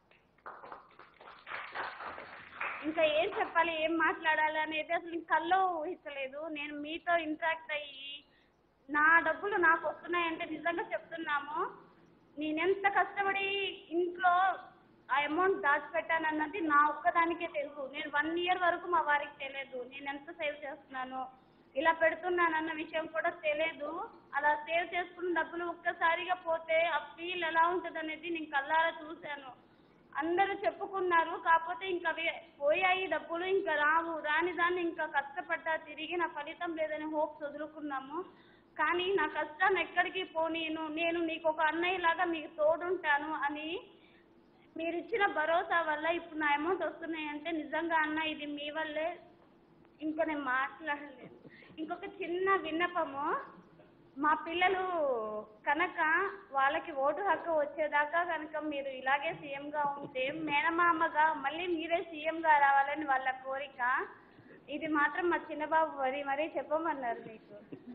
ఇంకా ఏం చెప్పాలి ఏం మాట్లాడాలి అనేది అసలు ఇంక కల్లో ఊహించలేదు నేను మీతో ఇంటరాక్ట్ అయ్యి నా డబ్బులు నాకు వస్తున్నాయంటే నిజంగా చెప్తున్నాము నేనెంత కష్టపడి ఇంట్లో ఆ అమౌంట్ దాచిపెట్టానన్నది నా ఒక్కదానికే తెలుసు నేను వన్ ఇయర్ వరకు మా వారికి తెలియదు నేను ఎంత సేవ్ చేస్తున్నాను ఇలా పెడుతున్నానన్న విషయం కూడా తెలియదు అలా సేవ్ చేసుకున్న డబ్బులు ఒక్కసారిగా పోతే ఆ ఫీల్ ఎలా ఉంటుంది అనేది నేను కళ్ళారా చూశాను అందరూ చెప్పుకున్నారు కాకపోతే ఇంకా అవి పోయాయి డబ్బులు ఇంకా రావు రాని దాన్ని ఇంకా కష్టపడ్డా తిరిగి నా ఫలితం లేదని హోప్స్ వదులుకున్నాము కానీ నా కష్టాన్ని ఎక్కడికి పోనీను నేను నీకు ఒక అన్నయ్య లాగా మీకు తోడుంటాను అని మీరు ఇచ్చిన భరోసా వల్ల ఇప్పుడు నా అమౌంట్ వస్తున్నాయి అంటే నిజంగా అన్న ఇది మీ వల్లే ఇంకా నేను మాట్లాడలేదు ఇంకొక చిన్న విన్నపము మా పిల్లలు కనుక వాళ్ళకి ఓటు హక్కు వచ్చేదాకా కనుక మీరు ఇలాగే సీఎంగా ఉంటే మేనమామగా మళ్ళీ మీరే సీఎంగా రావాలని వాళ్ళ కోరిక ఇది మాత్రం మా చిన్నబాబు మరీ మరీ చెప్పమన్నారు మీకు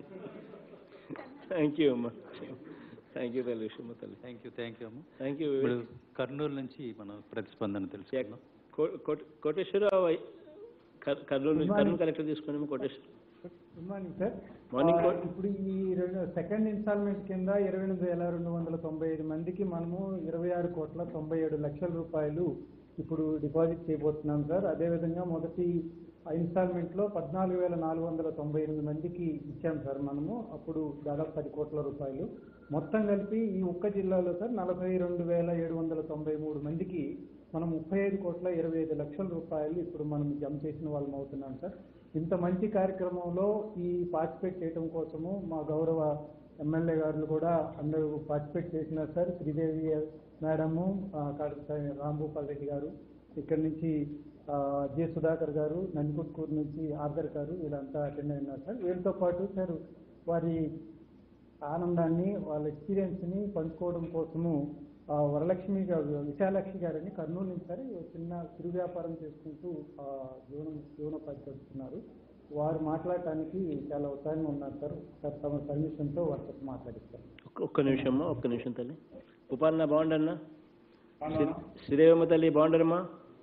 థ్యాంక్ యూ అమ్మా థ్యాంక్ యూ తల్లి విషయమ్మ తల్లి థ్యాంక్ యూ థ్యాంక్ యూ అమ్మ థ్యాంక్ యూ ఇప్పుడు కర్నూలు నుంచి మనం ప్రతిస్పందన తెలుసుకుందాం కో- కోట- కోటేశ్వరరావు అయ్- కర్- కర్నూలు నుంచి కర్నూలు కలెక్టర్ తీసుకుని Koteswara good morning sir morning ఆ, కోట్ ఇప్పుడు ఈ రెండు సెకండ్ ఇన్స్టాల్మెంట్ కింద ఇరవై ఎనిమిది వేల రెండు వందల తొంభై ఐదు మందికి మనము ఇరవై ఆరు కోట్ల తొంభై ఏడు లక్షల రూపాయలు ఇప్పుడు డిపాజిట్ చేయబోతున్నాం సార్ అదేవిధంగా మొదటి ఇన్స్టాల్మెంట్లో పద్నాలుగు వేల నాలుగు వందల తొంభై ఎనిమిది మందికి ఇచ్చాం సార్ మనము అప్పుడు దాదాపు పది కోట్ల రూపాయలు మొత్తం కలిపి ఈ ఒక్క జిల్లాలో సార్ నలభై రెండు వేల ఏడు వందల తొంభై మూడు మందికి మనం ముప్పై ఐదు కోట్ల ఇరవై ఐదు లక్షల రూపాయలు ఇప్పుడు మనం జమ చేసిన వాళ్ళం అవుతున్నాం సార్ ఇంత మంచి కార్యక్రమంలో ఈ పార్టిసిపేట్ చేయడం కోసము మా గౌరవ ఎమ్మెల్యే గారు కూడా అందరూ పార్టిసిపేట్ చేసినారు సార్ శ్రీదేవి మేడము ఆ, కాడ రాంభూపాల్ రెడ్డి గారు ఇక్కడి నుంచి ఆ, జె సుధాకర్ గారు నందికొట్కూరు నుంచి ఆర్దర్ గారు వీళ్ళంతా అటెండ్ అయినారు సార్ వీళ్ళతో పాటు సార్ వారి ఆనందాన్ని వాళ్ళ ఎక్స్పీరియన్స్ని పంచుకోవడం కోసము ఆ, వరలక్ష్మి గారు విశాలక్ష్మి గారని కర్నూలు నుంచి సార్ చిన్న చిరు వ్యాపారం చేసుకుంటూ ఆ, జీవనం జీవనోపాధి గడుపుతున్నారు వారు మాట్లాడటానికి చాలా ఉత్సాహంగా ఉన్నారు సార్ సార్ తమ పర్మిషన్తో వారితో మాట్లాడిస్తారు ఒక్క- ఒక్క నిమిషమ్మా ఒక్క నిమిషం తల్లి ఉపాలన్న బాగుండన్నా శ్రీ- శ్రీదేవమ్మ తల్లి బాగుండరమ్మా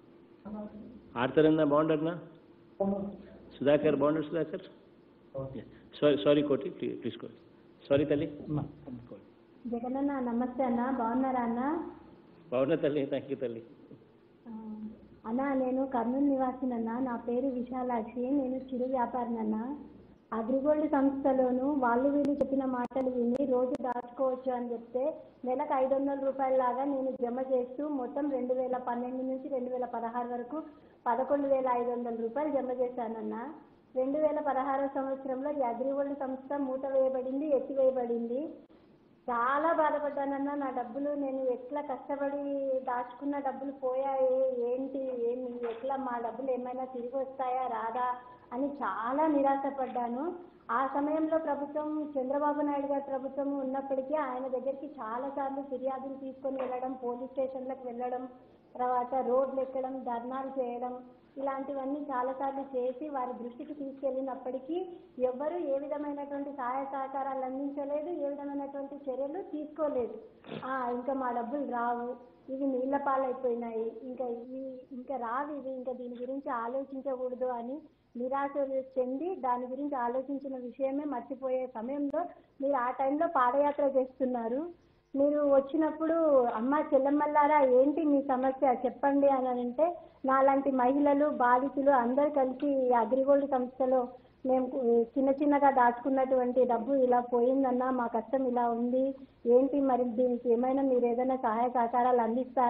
ఆడతారన్నా బాగుండరన్నా సుధాకర్ బాగుండరు Sudhakar sorry sorry Koti please please Koti sorry తల్లి జగనన్న నమస్తే అన్న బాగున్నారా అన్న బాగున్నా తల్లి థ్యాంక్ యూ తల్లి ఆ, అన్న నేను కర్నూలు నివాసినన్న నా పేరు విశాలాక్షి నేను చిరు వ్యాపారినన్న అగ్రిగోల్డ్ సంస్థలోను వాళ్ళు వీళ్ళు చెప్పిన మాటలు విని రోజు దాచుకోవచ్చు అని చెప్తే నెలకు ఐదు వందల రూపాయల లాగా నేను జమ చేస్తూ మొత్తం రెండు వేల పన్నెండు నుంచి రెండు వేల పదహారు వరకు పదకొండు వేల ఐదు వందల రూపాయలు జమ చేశానన్న రెండు వేల పదహారో సంవత్సరంలో ఈ అగ్రిగోల్డ్ సంస్థ మూత వేయబడింది ఎత్తివేయబడింది చాలా బాధపడ్డానన్న నా డబ్బులు నేను ఎట్లా కష్టపడి దాచుకున్న డబ్బులు పోయాయి ఏంటి ఏమి ఎట్లా మా డబ్బులు ఏమైనా తిరిగి వస్తాయా రాదా అని చాలా నిరాశపడ్డాను ఆ సమయంలో ప్రభుత్వం చంద్రబాబు నాయుడు గారి ప్రభుత్వం ఉన్నప్పటికీ ఆయన దగ్గరికి చాలాసార్లు ఫిర్యాదులు తీసుకొని వెళ్ళడం పోలీస్ స్టేషన్లకు వెళ్ళడం తర్వాత రోడ్లు ఎక్కడం ధర్నాలు చేయడం ఇలాంటివన్నీ చాలాసార్లు చేసి వారి దృష్టికి తీసుకెళ్ళినప్పటికీ ఎవ్వరూ ఏ విధమైనటువంటి సహాయ సహకారాలు అందించలేదు ఏ విధమైనటువంటి చర్యలు తీసుకోలేదు ఆ, ఇంకా మా డబ్బులు రావు ఇవి నీళ్ల పాలైపోయినాయి ఇంకా ఇవి ఇంకా రావు ఇవి ఇంకా దీని గురించి ఆలోచించకూడదు అని నిరాశ చెంది దాని గురించి ఆలోచించిన విషయమే మర్చిపోయే సమయంలో మీరు ఆ టైంలో పాదయాత్ర చేస్తున్నారు మీరు వచ్చినప్పుడు అమ్మ చెల్లెమ్మల్లారా ఏంటి మీ సమస్య చెప్పండి అని అంటే నాలాంటి మహిళలు బాధితులు అందరు కలిసి ఈ అగ్రిగోల్డ్ సంస్థలో మేము చిన్న చిన్నగా దాచుకున్నటువంటి డబ్బు ఇలా పోయిందన్నా మా కష్టం ఇలా ఉంది ఏంటి మరి దీనికి ఏమైనా మీరు ఏదైనా సహాయ సహకారాలు అందిస్తారా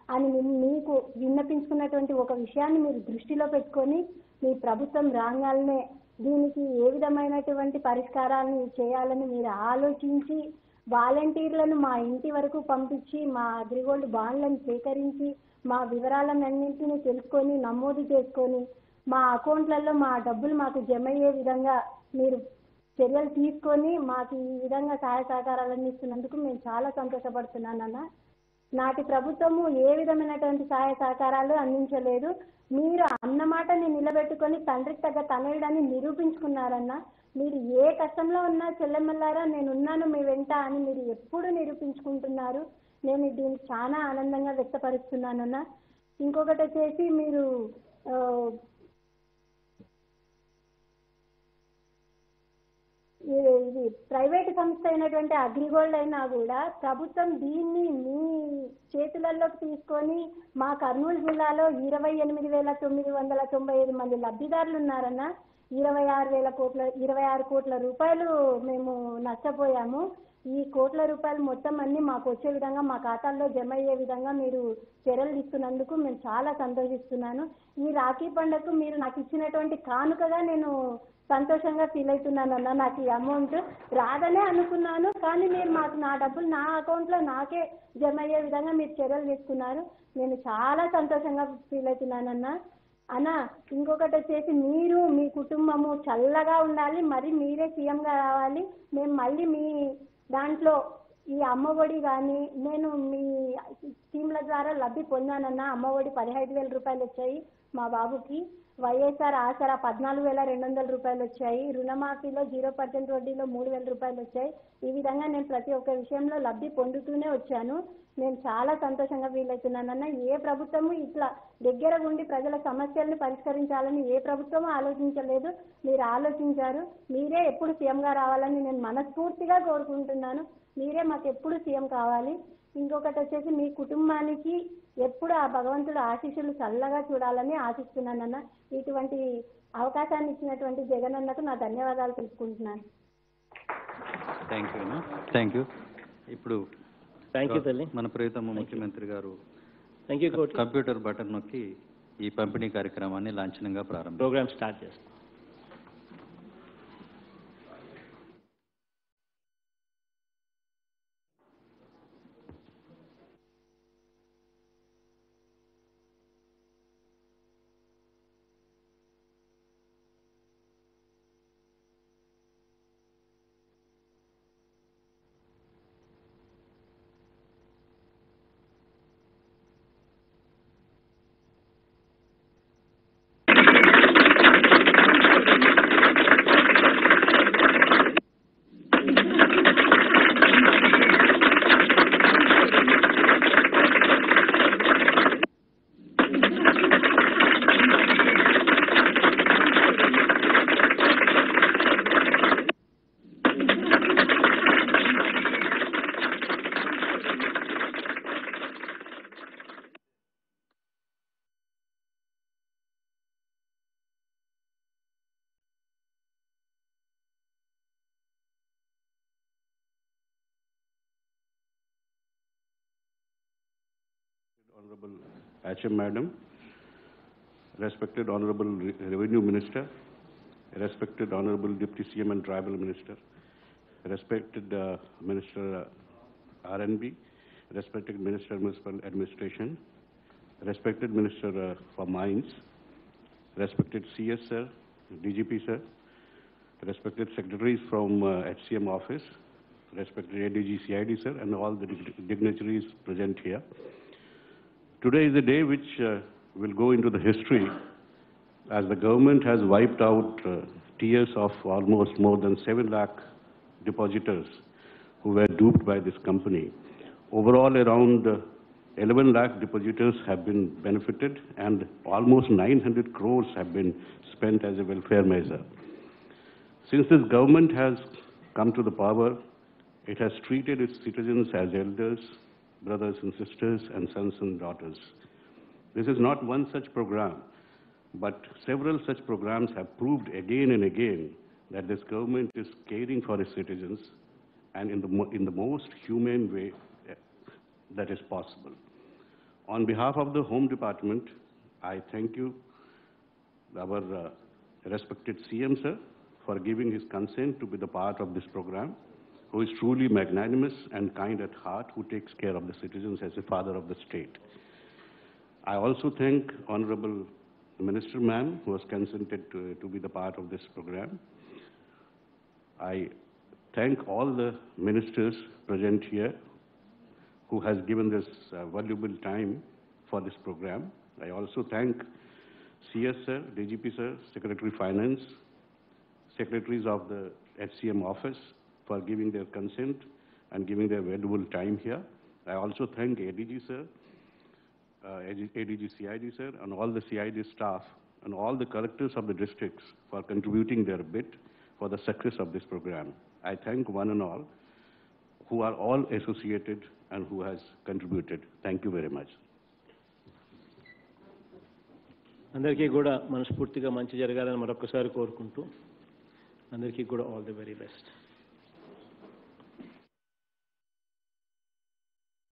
అని మీ- మీకు విన్నపించుకున్నటువంటి ఒక విషయాన్ని మీరు దృష్టిలో పెట్టుకొని మీ ప్రభుత్వం రాగానే దీనికి ఏ విధమైనటువంటి పరిష్కారాలను చేయాలని మీరు ఆలోచించి వాలంటీర్లను మా ఇంటి వరకు పంపించి మా అగ్రిగోల్డ్ బాండ్లను సేకరించి మా వివరాలన్నింటినీ తెలుసుకొని నమోదు చేసుకొని మా అకౌంట్లలో మా డబ్బులు మాకు జమ అయ్యే విధంగా మీరు చర్యలు తీసుకొని మాకు ఈ విధంగా సహాయ సహకారాలన్నీ ఇస్తున్నందుకు మేము చాలా సంతోషపడుతున్నానన్న నాటి ప్రభుత్వము ఏ విధమైనటువంటి సహాయ సహకారాలు అందించలేదు మీరు అన్న మాటని నిలబెట్టుకొని తండ్రికి తగ్గ తనయుడని నిరూపించుకున్నారన్న మీరు ఏ కష్టంలో ఉన్నా చెల్లెమ్మలారా నేను ఉన్నాను మీ వెంట అని మీరు ఎప్పుడు నిరూపించుకుంటున్నారు నేను దీనికి చాలా ఆనందంగా వ్యక్తపరుస్తున్నానన్న ఇంకొకటి వచ్చేసి మీరు ఆ, ఇది ఇది ప్రైవేట్ సంస్థ అయినటువంటి అగ్రిగోల్డ్ అయినా కూడా ప్రభుత్వం దీన్ని మీ చేతులలోకి తీసుకొని మా కర్నూలు జిల్లాలో ఇరవై ఎనిమిది వేల తొమ్మిది వందల తొంభై ఐదు మంది లబ్ధిదారులు ఉన్నారన్న ఇరవై ఆరు వేల కోట్ల ఇరవై ఆరు కోట్ల రూపాయలు మేము నష్టపోయాము ఈ కోట్ల రూపాయలు మొత్తం అన్ని మాకు వచ్చే విధంగా మా ఖాతాల్లో జమ అయ్యే విధంగా మీరు చర్యలు తీసుకున్నందుకు మేము చాలా సంతోషిస్తున్నాను ఈ రాఖీ పండుగకు మీరు నాకు ఇచ్చినటువంటి కానుకగా నేను సంతోషంగా ఫీల్ అవుతున్నాను అన్న నాకు ఈ అమౌంట్ రాదనే అనుకున్నాను కానీ మీరు మాకు నా డబ్బులు నా అకౌంట్లో నాకే జమ అయ్యే విధంగా మీరు చర్యలు తీసుకున్నారు నేను చాలా సంతోషంగా ఫీల్ అవుతున్నానన్న అన్న ఇంకొకటి వచ్చేసి మీరు మీ కుటుంబము చల్లగా ఉండాలి మరి మీరే సీఎంగా రావాలి మేము మళ్ళీ మీ దాంట్లో ఈ అమ్మఒడి కానీ నేను మీ స్కీమ్ల ద్వారా లబ్ధి పొందానన్న అమ్మఒడి పదిహేడు వేల రూపాయలు వచ్చాయి మా బాబుకి వైఎస్ఆర్ ఆసరా పద్నాలుగు వేల రెండు వందల రూపాయలు వచ్చాయి రుణమాఫీలో జీరో పర్సెంట్ వడ్డీలో మూడు వేల రూపాయలు వచ్చాయి ఈ విధంగా నేను ప్రతి ఒక్క విషయంలో లబ్ధి పొందుతూనే వచ్చాను నేను చాలా సంతోషంగా ఫీల్ అవుతున్నానన్న ఏ ప్రభుత్వము ఇట్లా దగ్గర ఉండి ప్రజల సమస్యల్ని పరిష్కరించాలని ఏ ప్రభుత్వము ఆలోచించలేదు మీరు ఆలోచించారు మీరే ఎప్పుడు సీఎంగా రావాలని నేను మనస్ఫూర్తిగా కోరుకుంటున్నాను మీరే మాకు ఎప్పుడు సీఎం కావాలి ఇంకొకటి వచ్చేసి మీ కుటుంబానికి ఎప్పుడు ఆ భగవంతుడు ఆశీస్సులు చల్లగా చూడాలని ఆశిస్తున్నానన్న ఇటువంటి అవకాశాన్ని ఇచ్చినటువంటి జగనన్నకు నా ధన్యవాదాలు తెలుపుకుంటున్నాను థ్యాంక్ యూ థ్యాంక్ యూ ఇప్పుడు Thank you, తల్లి. మన ప్రియతమ ముఖ్యమంత్రి గారు Thank you, Koti. Computer button నొక్కి ఈ పంపిణీ కార్యక్రమాన్ని లాంఛనంగా ప్రారంభించారు ప్రోగ్రామ్ స్టార్ట్ చేస్తాం Honorable HM Madam, respected Honorable Re- Revenue Minister, respected Honorable Deputy CM and Tribal Minister, respected uh, Minister uh, RNB, respected Minister Municipal Administration, respected Minister uh, for Mines, respected CS Sir, DGP Sir, respected secretaries from uh, HCM office, respected ADG CID Sir, and all the dig- dignitaries present here. Today is a day which uh, will go into the history as the government has wiped out uh, tears of almost more than 7 lakh depositors who were duped by this company. Overall, around uh, 11 lakh depositors have been benefited and almost 900 crores have been spent as a welfare measure. Since this government has come to the power, it has treated its citizens as elders, brothers and sisters, and sons and daughters. This is not one such program, but several such programs have proved again and again that this government is caring for its citizens and in the, mo- in the most humane way eh, that is possible. On behalf of the Home Department, I thank you, our uh, respected CM, sir, for giving his consent to be the part of this program, who is truly magnanimous and kind at heart, who takes care of the citizens as a father of the state. I also thank Honorable Minister Ma'am, who has consented to, to be the part of this program. I thank all the ministers present here who has given this uh, valuable time for this program. I also thank CS sir, DGP sir, Secretary Finance, secretaries of the HCM office for giving their consent and giving their valuable time here. I also thank ADG sir, uh, ADG CID sir, and all the CID staff and all the collectors of the districts for contributing their bit for the success of this program. I thank one and all who are all associated and who has contributed. Thank you very much. అందరికీ కూడా మనస్ఫూర్తిగా మంచి జరగాలని మరొకసారి కోరుకుంటూ అందరికీ కూడా ఆల్ ది వెరీ బెస్ట్